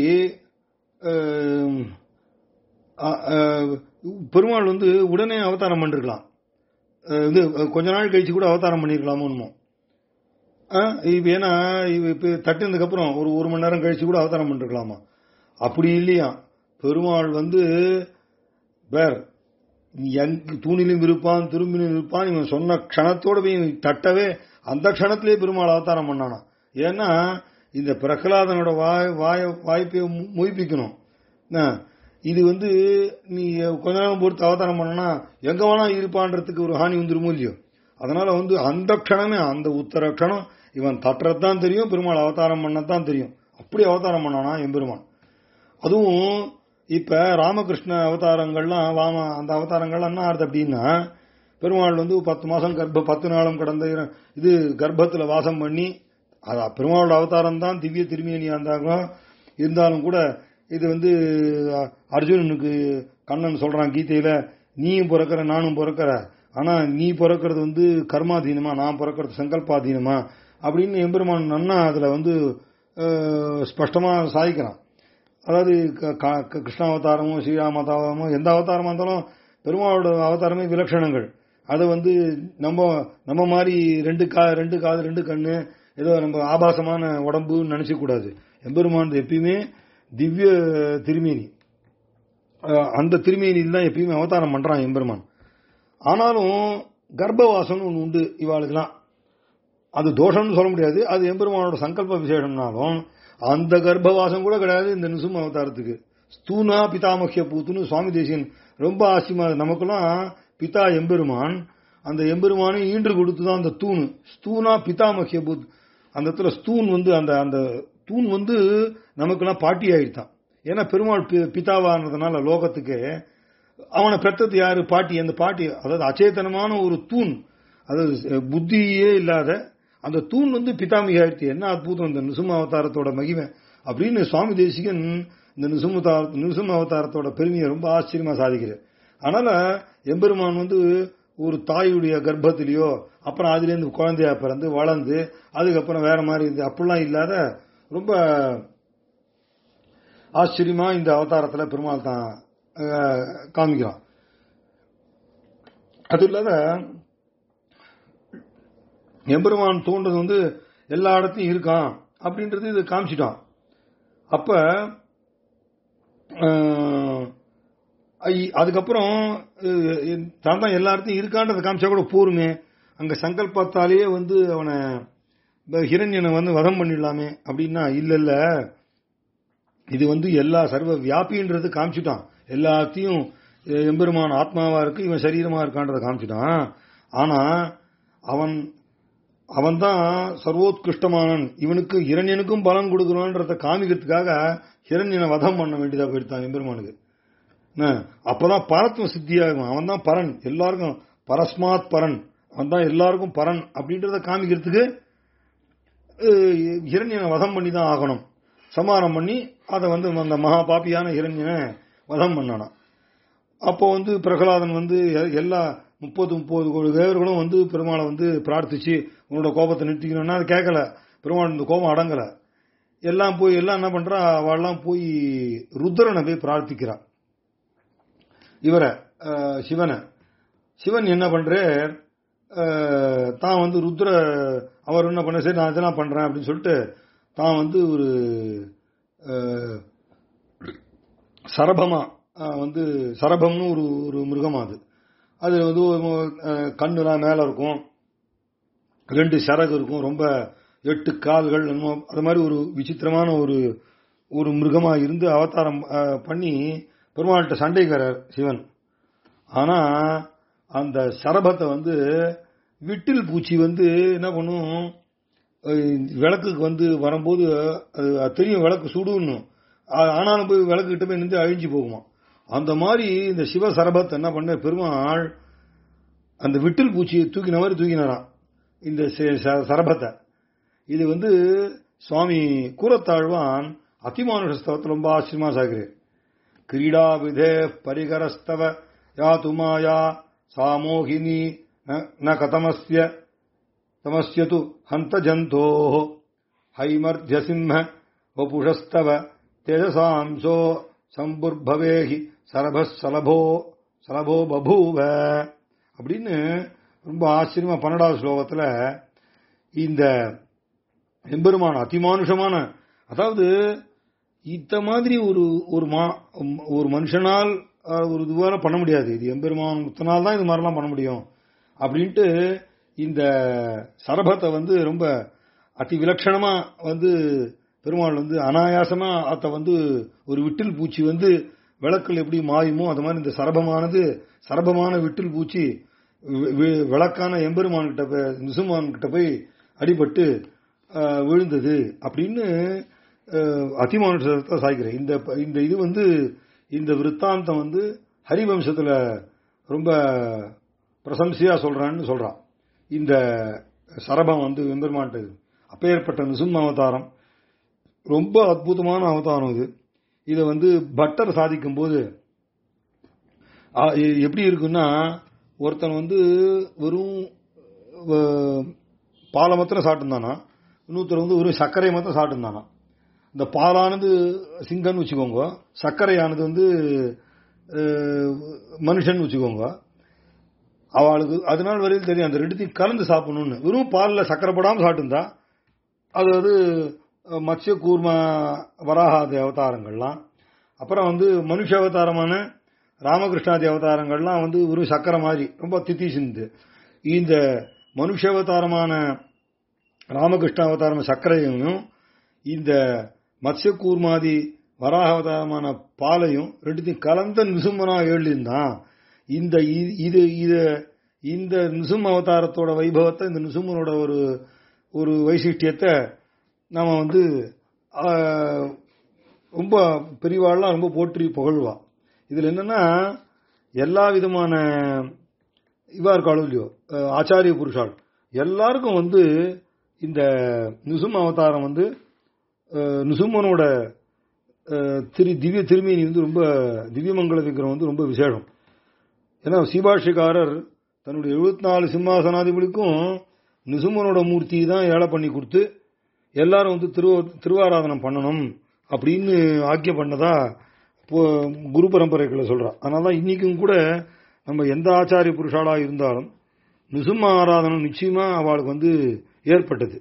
அஹ், அஹ், அஹ், பெருமாள் வந்து உடனே அவதாரம் பண்ணிருக்கலாம் அஹ், இது அஹ், கொஞ்ச நாள் கழிச்சு கூட அவதாரம் பண்ணிருக்கலாமோ என்னமோ அஹ், இப்ப ஏன்னா இவ இப்ப தட்டினதுக்கு அப்புறம் ஒரு ஒரு மணி நேரம் கழிச்சு கூட அவதாரம் பண்ணிருக்கலாமா அப்படி இல்லையா பெருமாள் வந்து வேற எங்க தூணிலும் இருப்பான் திரும்பிலும் இருப்பான் இவன் சொன்ன க்ஷணத்தோட போய் தட்டவே அந்த க்ஷணத்திலே பெருமாள் அவதாரம் பண்ணானா ஏன்னா இந்த பிரகலாதனோட வாய் வாய வாய்ப்பை மு- மொய்ப்பிக்கணும் என்ன, இது வந்து நீ கொஞ்ச நேரம் பொறுத்து அவதாரம் பண்ணனா எங்க வேணா இருப்பான்றதுக்கு ஒரு ஹானி வந்துருமோ இல்லையோ அதனால வந்து அந்த க்ஷணமே அந்த உத்தர க்ஷணம் இவன் தட்டுறது தான் தெரியும் பெருமாள் அவதாரம் பண்ணதான் தெரியும் அப்படி அவதாரம் பண்ணானா எம்பெருமான் அதுவும் இப்ப ராமகிருஷ்ண அவதாரங்கள்லாம் வாம அந்த அவதாரங்கள்லாம் என்ன ஆறுது அப்படின்னா பெருமாள் வந்து பத்து மாசம் கர்ப்ப பத்து நாளும் கடந்த இர- இது கர்ப்பத்துல வாசம் பண்ணி அது பெருமாளோட அவதாரம் தான் திவ்ய திருமேனியா இருந்தாலும் இருந்தாலும் கூட இது வந்து அ- அர்ஜுனனுக்கு கண்ணன் சொல்றான் கீதையில நீயும் பிறக்கிற நானும் பிறக்கிற ஆனா நீ பிறக்கிறது வந்து கர்மாதீனமா நான் பிறக்கிறது சங்கல்பாதீனமா அப்படின்னு எம்பெருமான் நன்னா அதுல வந்து அஹ், ஸ்பஷ்டமா சாதிக்கிறான் அதாவது க- க- க- கிருஷ்ண அவதாரமோ ஸ்ரீராம அவதாரமோ எந்த அவதாரமா இருந்தாலும் பெருமாளோட அவதாரமே விலட்சணங்கள் அதை வந்து நம்ம நம்ம மாதிரி ரெண்டு கா ரெண்டு காது ரெண்டு கண்ணு ஏதோ நம்ம ஆபாசமான உடம்புன்னு நினைச்ச கூடாது எம்பெருமான் எப்பயுமே திவ்ய திருமேனி அஹ் அந்த திருமேனியில் தான் எப்பயுமே அவதாரம் பண்றான் எம்பெருமான் ஆனாலும் கர்ப்பவாசம்னு ஒன்று உண்டு இவாளுக்கெல்லாம் அது தோஷம்னு சொல்ல முடியாது அது எம்பெருமானோட சங்கல்ப விசேஷம்னாலும் அந்த கர்ப்பவாசம் கூட கிடையாது இந்த நிசும அவதாரத்துக்கு ஸ்தூனா பிதாமக்கிய பூத்துன்னு சுவாமி தேசியன் ரொம்ப ஆச்சரியமா இருக்கு. நமக்கெல்லாம் பிதா எம்பெருமான் அந்த எம்பெருமானை ஈன்று கொடுத்து தான் அந்த தூண் ஸ்தூனா பிதாமக்கிய பூத் அந்த இடத்துல ஸ்தூன் வந்து அந்த அந்த தூண் வந்து நமக்கெல்லாம் பாட்டி ஆயிடுதான் ஏன்னா பெருமாள் பி- பிதாவானதுனால லோகத்துக்கு அவனை பெத்தது யாரு பாட்டி அந்த பாட்டி அதாவது அச்சேதனமான ஒரு தூண் அது புத்தியே இல்லாத அந்த தூண் வந்து பிதாமிகை ஆயிடுச்சு என்ன அற்புதம் இந்த நிசும அவதாரத்தோட மகிமை அப்படின்னு சுவாமி தேசிகன் இந்த நிசுமதார நிசும அவதாரத்தோட பெருமையை ரொம்ப ஆச்சரியமா சாதிக்கிறார் அதனால எம்பெருமான் வந்து ஒரு தாயுடைய கர்ப்பத்திலேயோ அப்புறம் அதுலேருந்து குழந்தையா பிறந்து வளர்ந்து அதுக்கப்புறம் வேற மாதிரி இது அப்படிலாம் இல்லாத ரொம்ப ஆச்சரியமா இந்த அவதாரத்துல பெருமாள் தான் அஹ், காமிக்கிறான் அது இல்லாத எம்பெருமான் தோன்றது வந்து எல்லா இடத்தையும் இருக்கான் அப்படின்றது இது காமிச்சிட்டான் அப்ப அஹ், ஐ- அதுக்கப்புறம் அஹ், தான் தான் எல்லா இடத்தையும் இருக்கான்றதை காமிச்சா கூட போருமே அங்க சங்கல்பத்தாலேயே வந்து அவனை இந்த ஹிரண்யனை வந்து வதம் பண்ணிடலாமே அப்படின்னா இல்ல இல்ல இது வந்து எல்லா சர்வ வியாபின்றது காமிச்சிட்டான் எல்லாத்தையும் அஹ், எம்பெருமான் ஆத்மாவா இருக்கு இவன் சரீரமா இருக்கான்றதை காமிச்சிட்டான் ஆனா அவன் அவன் தான் சர்வோத்கிருஷ்டமானன் இவனுக்கு இரண்யனுக்கும் பலன் கொடுக்கணுன்றத காமிக்கிறதுக்காக ஹிரண்யனை வதம் பண்ண வேண்டியதா போயிட்டான் எம்பெருமானுக்கு என்ன, அப்பதான் பரத்துவம் சித்தியாகும் அவன் தான் பரன் எல்லாருக்கும் பரஸ்மாத் பரன் அவன் தான் எல்லாருக்கும் பரன் அப்படின்றத காமிக்கிறதுக்கு அஹ், ஹிரண்யனை வதம் பண்ணி தான் ஆகணும் சமாரம் பண்ணி அதை வந்து அந்த மகா பாப்பியான ஹிரண்யனை வதம் பண்ணானாம் அப்போ வந்து பிரகலாதன் வந்து எ- எல்லா முப்பது முப்பது கோடி தேவர்களும் வந்து பெருமாளை வந்து பிரார்த்திச்சு உன்னோட கோபத்தை நிறுத்திக்கணும்னா அது கேட்கல பெருமாள் இந்த கோபம் அடங்கல எல்லாம் போய் எல்லாம் என்ன பண்றா அவெல்லாம் போய் ருத்ரனை போய் பிரார்த்திக்கிறா இவரை அஹ், சிவனை சிவன் என்ன பண்றார் அஹ், தான் வந்து ருத்ர அவர் என்ன பண்ண சரி நான் இதெல்லாம் பண்றேன் அப்படின்னு சொல்லிட்டு தான் வந்து ஒரு அஹ், சரபமா அஹ், வந்து சரபம்னு ஒரு ஒரு மிருகம் அது அது வந்து அஹ், கண்ணுலாம் மேல இருக்கும் ரெண்டு சரகு இருக்கும் ரொம்ப எட்டு கால்கள் என்னமோ அது மாதிரி ஒரு விசித்திரமான ஒரு ஒரு மிருகமா இருந்து அவதாரம் அஹ், பண்ணி பெருமாள்கிட்ட சண்டைக்காரர் சிவன் ஆனா அந்த சரபத்தை வந்து விட்டில் பூச்சி வந்து என்ன பண்ணும் அஹ், விளக்குக்கு வந்து வரும்போது அது அது தெரியும் விளக்கு சுடுன்னு ஆ- ஆனாலும் போய் விளக்கு கிட்ட போய் நின்று அழிஞ்சு போகுமா அந்த மாதிரி இந்த சிவ சரபத் என்ன பண்ண பெருமாள் அந்த விட்டில் பூச்சியை தூக்கின மாதிரி தூக்கினாராம் இந்த ச- ச- சரபத்தை இது வந்து சுவாமி கூறத்தாழ்வான் அதிமானுஷஸ்தவத்தில் ரொம்ப ஆச்சரியமா சாகிறேன் கிரீடா விதே பரிகரஸ்தவ யா துமாயா சாமோகினி ந- ந கதமஸ்ய தமஸ்யது ஹந்த ஜந்தோ ஹைமர்த்திய சிம்ம வபுஷஸ்தவ தேஜசாம்சோ சம்புர்பவேஹி சரப சலபோ சலபோ பபூவ அப்படின்னு ரொம்ப ஆச்சரியமா பன்னெண்டாவது ஸ்லோகத்துல இந்த எம்பெருமான அதிமானுஷமான அதாவது இந்த மாதிரி ஒரு ஒரு மா ஒரு மனுஷனால் அஹ், ஒரு இதுவால பண்ண முடியாது இது எம்பெருமானத்தினால் தான் இது மாதிரிலாம் பண்ண முடியும் அப்படின்ட்டு இந்த சரபத்தை வந்து ரொம்ப அதி விலட்சணமா வந்து பெருமாள் வந்து அனாயாசமா அத வந்து ஒரு விட்டில் பூச்சி வந்து விளக்கில் எப்படி மாயுமோ அது மாதிரி இந்த சரபமானது சரபமான விட்டில் பூச்சி வி- வி- விளக்கான எம்பெருமான் கிட்ட போய் நிசுமான் கிட்ட போய் அடிபட்டு ஆஹ், விழுந்தது அப்படின்னு ஆஹ், அதிமானுஷத்தை சாய்க்கிறேன் இந்த இந்த இது வந்து இந்த விருத்தாந்தம் வந்து ஹரிவம்சத்துல ரொம்ப பிரசம்சையா சொல்றான்னு சொல்றான் இந்த சரபம் வந்து எம்பெருமான்ட்டு அப்பேற்பட்ட நிசும் அவதாரம் ரொம்ப அற்புதமான அவதாரம் இது இதை வந்து பட்டர் சாதிக்கும் போது ஆ, எ- எப்படி இருக்குன்னா ஒருத்தன் வந்து வெறும் வ- பாலை மாத்திரம் சாப்பிட்டுருந்தானா இன்னொருத்தர் வந்து வெறும் சர்க்கரை மாத்திரம் சாப்பிட்டுருந்தானா இந்த பாலானது சிங்கன்னு வச்சுக்கோங்க சர்க்கரையானது வந்து அஹ், மனுஷன் வச்சுக்கோங்க அவளுக்கு அதனால வரையில் தெரியும் அந்த ரெண்டுத்தையும் கலந்து சாப்பிடணும்னு வெறும் பாலில் சக்கரை போடாமல் சாப்பிட்டுருந்தா அது வந்து அஹ், மத்ஸ்ய கூர்ம வராகாதி அவதாரங்கள்லாம் அப்புறம் வந்து மனுஷ அவதாரமான ராமகிருஷ்ணாதி அவதாரங்கள்லாம் வந்து ஒரு சக்கரை மாதிரி ரொம்ப தித்தி சிந்து இந்த மனுஷ அவதாரமான ராமகிருஷ்ண அவதாரம் சர்க்கரையும் இந்த மத்ஸ்ய கூர்மாதி வராக அவதாரமான பாலையும் ரெண்டுத்தையும் கலந்த நிசும்மனா எழுதியிருந்தான் இந்த இ- இது இது இந்த நிசும் அவதாரத்தோட வைபவத்தை இந்த நிசும்மனோட ஒரு ஒரு வைசிஷ்டியத்தை நாம வந்து ஆஹ், ரொம்ப பெரியவாள்லாம் ரொம்ப போற்றி புகழ்வா இதுல என்னன்னா எல்லா விதமான இவா இருக்காளோ இல்லையோ அஹ், ஆச்சாரிய புருஷாள் எல்லாருக்கும் வந்து இந்த நிசும அவதாரம் வந்து அஹ், நிசும்மனோட அஹ், திரு திவ்ய திருமேனி வந்து ரொம்ப திவ்யமங்கல விக்கிரம் வந்து ரொம்ப விசேஷம் ஏன்னா சீபாஷிகாரர் தன்னுடைய எழுபத்தி நாலு சிம்மாசனாதிபதிக்கும் நிசும்மனோட மூர்த்தி தான் ஏழை பண்ணி கொடுத்து எல்லாரும் வந்து திரு திருவாராதனம் பண்ணணும் அப்படின்னு ஆக்கியம் பண்ணதா இப்போ குரு பரம்பரைகளை சொல்றா அதனால தான் இன்னைக்கும் கூட நம்ம எந்த ஆச்சாரிய புருஷாலா இருந்தாலும் நிசும்ம ஆராதனம் நிச்சயமா அவளுக்கு வந்து ஏற்பட்டது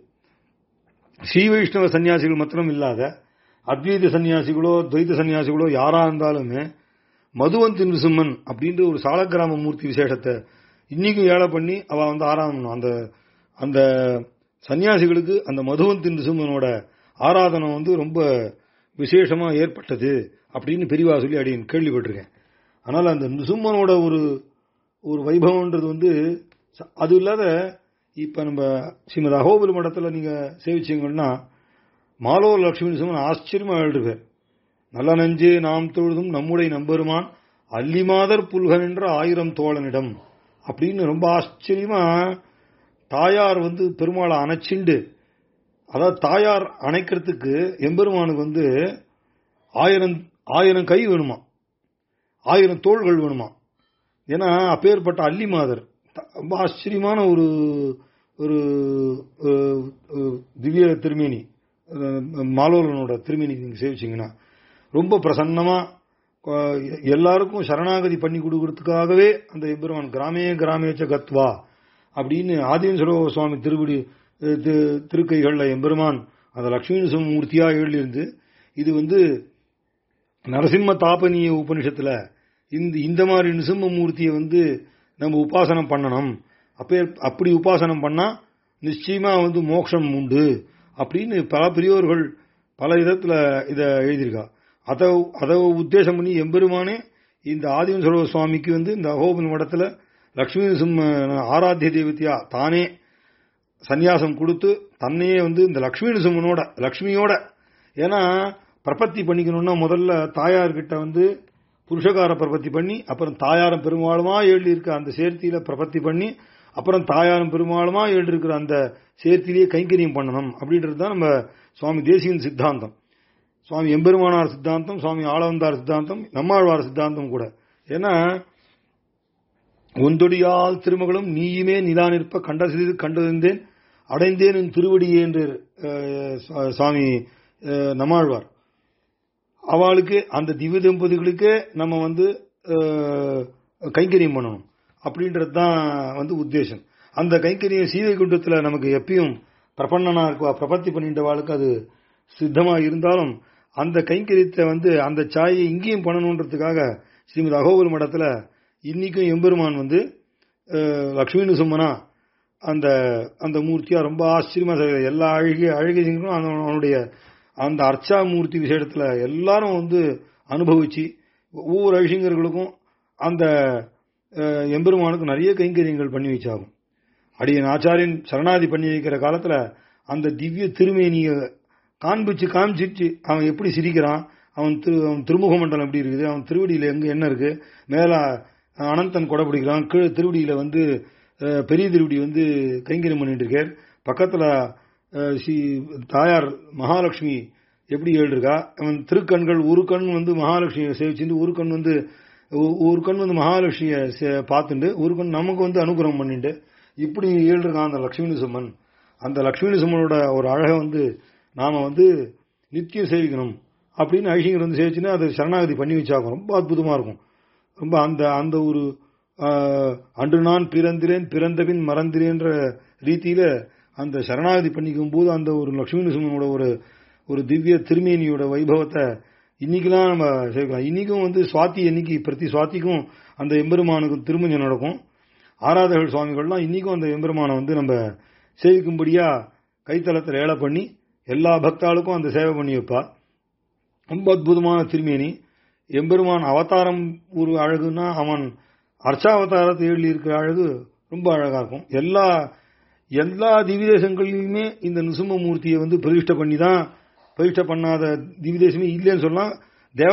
ஸ்ரீ வைஷ்ணவ சன்னியாசிகள் மாத்திரம் இல்லாத அத்வைத சன்னியாசிகளோ துவைத சன்னியாசிகளோ யாரா இருந்தாலுமே மதுவந்தி நிருசிம்மன் அப்படின்ற ஒரு சாலக்கிராம மூர்த்தி விசேஷத்தை இன்னைக்கும் ஏழை பண்ணி அவ வந்து ஆராதனம் அந்த அந்த சன்னியாசிகளுக்கு அந்த மதுவந்தி நிருசிம்மனோட ஆராதனை வந்து ரொம்ப விசேஷமா ஏற்பட்டது அப்படின்னு பெரியவா சொல்லி அடியன் கேள்விப்பட்டிருக்கேன் அதனால அந்த நிருசிம்மனோட ஒரு ஒரு வைபவம்ன்றது வந்து ச- அது இல்லாத இப்ப நம்ம ஸ்ரீமத் அகோபுல மடத்துல நீங்க சேவிச்சீங்கன்னா மாலோர் லட்சுமி நிருசிம்மன் ஆச்சரியமா எழுதுவார் நல்ல நஞ்சே நாம் தொழுதும் நம்முடைய நம்பெருமான் அல்லிமாதர் புல்கன் என்ற ஆயிரம் தோழனிடம் அப்படின்னு ரொம்ப ஆச்சரியமா தாயார் வந்து பெருமாளை அணைச்சிண்டு அதாவது தாயார் அணைக்கிறதுக்கு எம்பெருமானுக்கு வந்து ஆயிரம் ஆயிரம் கை வேணுமா ஆயிரம் தோள்கள் வேணுமா ஏன்னா அப்பேற்பட்ட அல்லிமாதர் த- ரொம்ப ஆச்சரியமான ஒரு ஒரு அஹ், அஹ், திவ்ய திருமேனி அஹ், மாலோலனோட திருமேனி நீங்க சேவிச்சீங்கன்னா ரொம்ப பிரசன்னமா அஹ், எல்லாருக்கும் சரணாகதி பண்ணி கொடுக்கறதுக்காகவே அந்த எம்பெருமான் கிராமே கிராமேச்ச கத்வா அப்படின்னு ஆதியன் சுவாமி திருவிடி அஹ், தி- திருக்கைகள்ல எம்பெருமான் அந்த லட்சுமி மூர்த்தியா எழுதியிருந்து இது வந்து நரசிம்ம தாபனிய உபனிஷத்துல இந்த இந்த மாதிரி நிசிம்ம மூர்த்தியை வந்து நம்ம உபாசனம் பண்ணணும் அப்பே அப்படி உபாசனம் பண்ணா நிச்சயமா வந்து மோட்சம் உண்டு அப்படின்னு பல பெரியோர்கள் பல விதத்துல இத எழுதியிருக்கா அதை அதை உத்தேசம் பண்ணி எம்பெருமானே இந்த ஆதிவன் சர்வ சுவாமிக்கு வந்து இந்த அகோபன் மடத்துல லக்ஷ்மி நிசிம்ம ஆராத்திய தேவதையா தானே சந்நியாசம் கொடுத்து தன்னையே வந்து இந்த லக்ஷ்மி நிசும்மனோட லக்ஷ்மியோட ஏன்னா பிரபத்தி பண்ணிக்கணும்னா முதல்ல தாயார்கிட்ட வந்து புருஷகார பிரபத்தி பண்ணி அப்புறம் தாயாரம் பெருமாளுமா எழுதி இருக்க அந்த சேர்த்தியில பிரபத்தி பண்ணி அப்புறம் தாயாரம் பெருமாளுமா எழுதி இருக்கிற அந்த சேர்த்திலேயே கைங்கரியம் பண்ணணும் அப்படின்றது தான் நம்ம சுவாமி தேசியன் சித்தாந்தம் சுவாமி எம்பெருமானார் சித்தாந்தம் சுவாமி ஆளவந்தார் சித்தாந்தம் நம்மாழ்வார் சித்தாந்தம் கூட ஏன்னா ஒந்தொடியால் திருமகளும் நீயுமே நிலா நிற்ப கண்ட சிறிது கண்டிருந்தேன் அடைந்தேன் என் திருவடியே என்று அஹ், சு- சுவாமி அஹ், நம்மாழ்வார் அவளுக்கு அந்த திவ்ய தம்பதிகளுக்கே நம்ம வந்து அஹ், கைங்கரியம் பண்ணணும் அப்படின்றது தான் வந்து உத்தேசம் அந்த கைங்கரியம் சீதை குண்டத்துல நமக்கு எப்பயும் பிரபன்னனா இருக்குவா பிரபத்தி பண்ணிட்டவாளுக்கு அது சித்தமா இருந்தாலும் அந்த கைங்கரியத்தை வந்து அந்த சாயை இங்கேயும் பண்ணணுன்றதுக்காக ஸ்ரீமதி அகோபுர மடத்துல இன்னைக்கும் எம்பெருமான் வந்து அஹ், லக்ஷ்மி நுசும்மனா அந்த அந்த மூர்த்தியா ரொம்ப ஆச்சரியமா செய்றார். எல்லா அழகிய அழகியங்களும் அவனுடைய அந்த அர்ச்சா மூர்த்தி விஷயத்துல எல்லாரும் வந்து அனுபவிச்சு ஒவ்வொரு அழிங்கர்களுக்கும் அந்த அஹ், எம்பெருமானுக்கு நிறைய கைங்கரியங்கள் பண்ணி வச்சாகும் அடியன் ஆச்சாரியன் சரணாதி பண்ணி வைக்கிற காலத்துல அந்த திவ்ய திருமேனிய காண்பிச்சு காமிச்சிச்சு அவன் எப்படி சிரிக்கிறான் அவன் திரு அவன் திருமுக மண்டலம் எப்படி இருக்குது அவன் திருவடியில எங்க என்ன இருக்கு மேல அனந்தன் கொடை பிடிக்கிறான் கீழே திருவடியில வந்து அஹ், பெரிய திருவடி வந்து கைங்கரியம் பண்ணிட்டு இருக்கார் பக்கத்துல அஹ், ஸ்ரீ தாயார் மகாலட்சுமி எப்படி எழுதிருக்கா அவன் திருக்கண்கள் ஒரு கண் வந்து மகாலட்சுமியை சேவிச்சுட்டு ஒரு கண் வந்து ஒ- ஒரு கண் வந்து மகாலட்சுமியை சே- பார்த்துட்டு ஒரு கண் நமக்கு வந்து அனுகிரகம் பண்ணிட்டு இப்படி எழுதிருக்கான் அந்த லட்சுமி நிசும்மன் அந்த லட்சுமி நிசும்மனோட ஒரு அழகை வந்து நாம வந்து நித்தியம் சேவிக்கணும் அப்படின்னு ஐஷிங்கர் வந்து சேவிச்சுன்னா அது சரணாகதி பண்ணி வச்சாகும் ரொம்ப அற்புதமா இருக்கும் ரொம்ப அந்த அந்த ஒரு ஆஹ், அன்று நான் பிறந்திரேன் பிறந்தபின் மறந்திரேன்ற ரீதியில அந்த சரணாகதி பண்ணிக்கும் போது அந்த ஒரு லட்சுமி நரசிம்மனோட ஒரு ஒரு திவ்ய திருமேனியோட வைபவத்தை இன்னைக்கெல்லாம் நம்ம சேர்க்கலாம் இன்னைக்கும் வந்து சுவாதி என்னைக்கு பிரதி சுவாத்திக்கும் அந்த எம்பெருமானுக்கு திருமஞ்சம் நடக்கும் ஆராதகர்கள் சுவாமிகள்லாம் இன்னைக்கும் அந்த எம்பெருமானை வந்து நம்ம சேவிக்கும்படியா கைத்தளத்தில் ஏழை பண்ணி எல்லா பக்தாளுக்கும் அந்த சேவை பண்ணி வைப்பா ரொம்ப அற்புதமான திருமேனி எம்பெருமான் அவதாரம் ஒரு அழகுன்னா அவன் அர்ச்சாவதாரத்தை எழுதி இருக்கிற அழகு ரொம்ப அழகா இருக்கும் எல்லா எல்லா திவிதேசங்களிலுமே இந்த நிசும மூர்த்தியை வந்து பிரதிஷ்டை பண்ணி தான் பிரதிஷ்டை பண்ணாத திவிதேசமே இல்லைன்னு சொல்லலாம்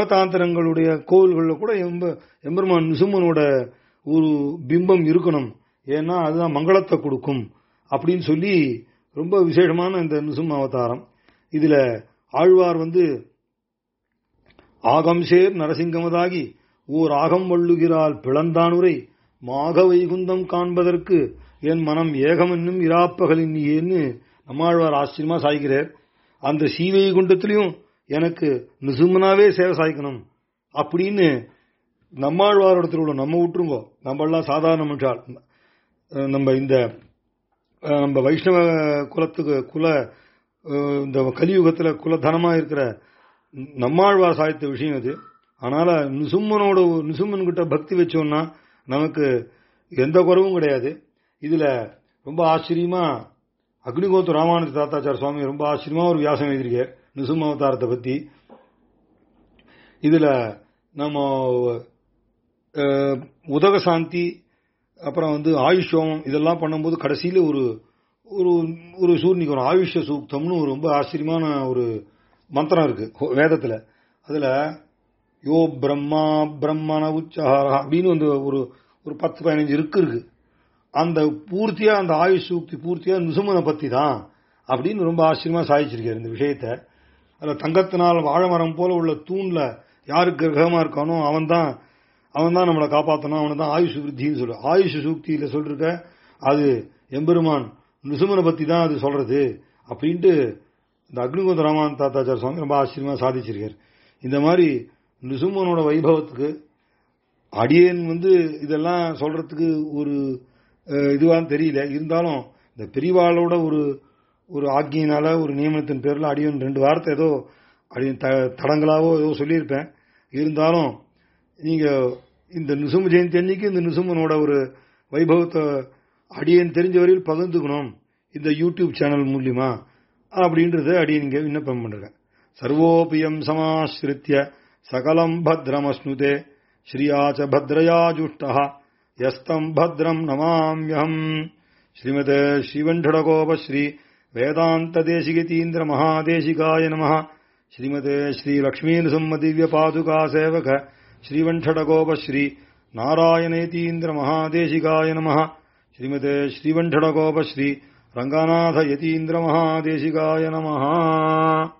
தேவதாந்திரங்களுடைய கோவில்களில் கூட எம்ப எம்பெருமான் நிசும்மனோட ஒரு பிம்பம் இருக்கணும் ஏன்னா அதுதான் மங்களத்தை கொடுக்கும் அப்படின்னு சொல்லி ரொம்ப விசேஷமான இந்த நிசும் அவதாரம் இதுல ஆழ்வார் வந்து ஆகம்சேர் நரசிங்கமதாகி ஓர் ஆகம் வள்ளுகிறாள் பிளந்தானுரை மாக வைகுந்தம் காண்பதற்கு என் மனம் ஏகம் என்னும் இராப்பகலின் ஏன்னு நம்மாழ்வார் ஆச்சரியமா சாய்கிறார் அந்த சீவைகுண்டத்திலையும் எனக்கு நிசுமனாவே சேவை சாய்க்கணும் அப்படின்னு நம்மாழ்வாரிடத்தில் உள்ள நம்ம விட்டுருங்கோ நம்ம எல்லாம் சாதாரண மனுஷால் நம்ம இந்த நம்ம வைஷ்ணவ குலத்துக்கு குல இந்த கலியுகத்துல குலதனமா இருக்கிற நம்மாழ்வார் சாய்த்த விஷயம் அது அதனால நிசும்மனோட நிசும்மன் கிட்ட பக்தி வச்சோம்னா நமக்கு எந்த குறவும் கிடையாது இதுல ரொம்ப ஆச்சரியமா அக்னிகோத்து ராமானுஜ தாத்தாச்சார சுவாமி ரொம்ப ஆச்சரியமா ஒரு வியாசம் எழுதியிருக்கார் நிசும் அவதாரத்தை பத்தி இதுல நம்ம உதக சாந்தி அப்புறம் வந்து ஆயுஷம் இதெல்லாம் பண்ணும்போது கடைசியில ஒரு ஒரு ஒரு சூர்ணிக்கு ஒரு ஆயுஷ சூக்தம்னு ஒரு ரொம்ப ஆச்சரியமான ஒரு மந்திரம் இருக்கு வேதத்துல அதுல யோ பிரம்மா பிரம்மண உச்சாரா அப்படின்னு வந்து ஒரு ஒரு பத்து பதினஞ்சு இருக்கு இருக்கு அந்த பூர்த்தியா அந்த ஆயுஷ் சூக்தி பூர்த்தியா நிசுமனை பத்தி தான் அப்படின்னு ரொம்ப ஆச்சரியமா சாதிச்சிருக்காரு இந்த விஷயத்த அதுல தங்கத்தினால் வாழைமரம் போல உள்ள தூண்ல யாருக்கு கிரகமா இருக்கானோ அவன் தான் அவன் தான் நம்மளை காப்பாற்றணும் அவனை தான் ஆயுஷ் விருத்தின்னு சொல்லு ஆயுஷ் சூக்தியில சொல்லிருக்க அது எம்பெருமான் நிசுமனை பத்தி தான் அது சொல்றது அப்படின்ட்டு இந்த அக்னிகுந்த ராமான் தாத்தாச்சார சுவாமி ரொம்ப ஆச்சரியமா சாதிச்சிருக்காரு இந்த மாதிரி நிசுமனோட வைபவத்துக்கு அடியேன் வந்து இதெல்லாம் சொல்றதுக்கு ஒரு இதுவான்னு தெரியல இருந்தாலும் இந்த பெரியவாளோட ஒரு ஒரு ஆக்கியினால ஒரு நியமனத்தின் பேர்ல அடியன் ரெண்டு வாரத்தை ஏதோ அடியன் தடங்களாவோ ஏதோ சொல்லியிருப்பேன் இருந்தாலும் நீங்க இந்த நிசும ஜெயந்தி அன்னைக்கு இந்த நிசுமனோட ஒரு வைபவத்தை அடியன் தெரிஞ்ச வரையில் பகிர்ந்துக்கணும் இந்த யூடியூப் சேனல் மூலியமா அப்படின்றத அடியன் இங்க விண்ணப்பம் பண்றேன் சர்வோபியம் சமாஸ்ரித்ய சகலம் பத்ரமஸ்னுதே ஸ்ரீயாச்ச பத்ரயா ஜுஷ்டா யஸ்தம் பத்ரம் நமாமியம் ஸ்ரீமதே ஸ்ரீவண்டடகோப ஸ்ரீ வேதாந்த தேசிகதீந்திர மகாதேசிகாய நம ஸ்ரீமதே ஸ்ரீ லக்ஷ்மீ நிசம்ம திவ்ய பாதுகா சேவக ஸ்ரீவண்டடகோப ஸ்ரீ நாராயணேதீந்திர மகாதேசிகாய நம ஸ்ரீமதே ஸ்ரீவண்டடகோப ஸ்ரீ ரங்கநாத யதீந்திர மகாதேசிகாய நம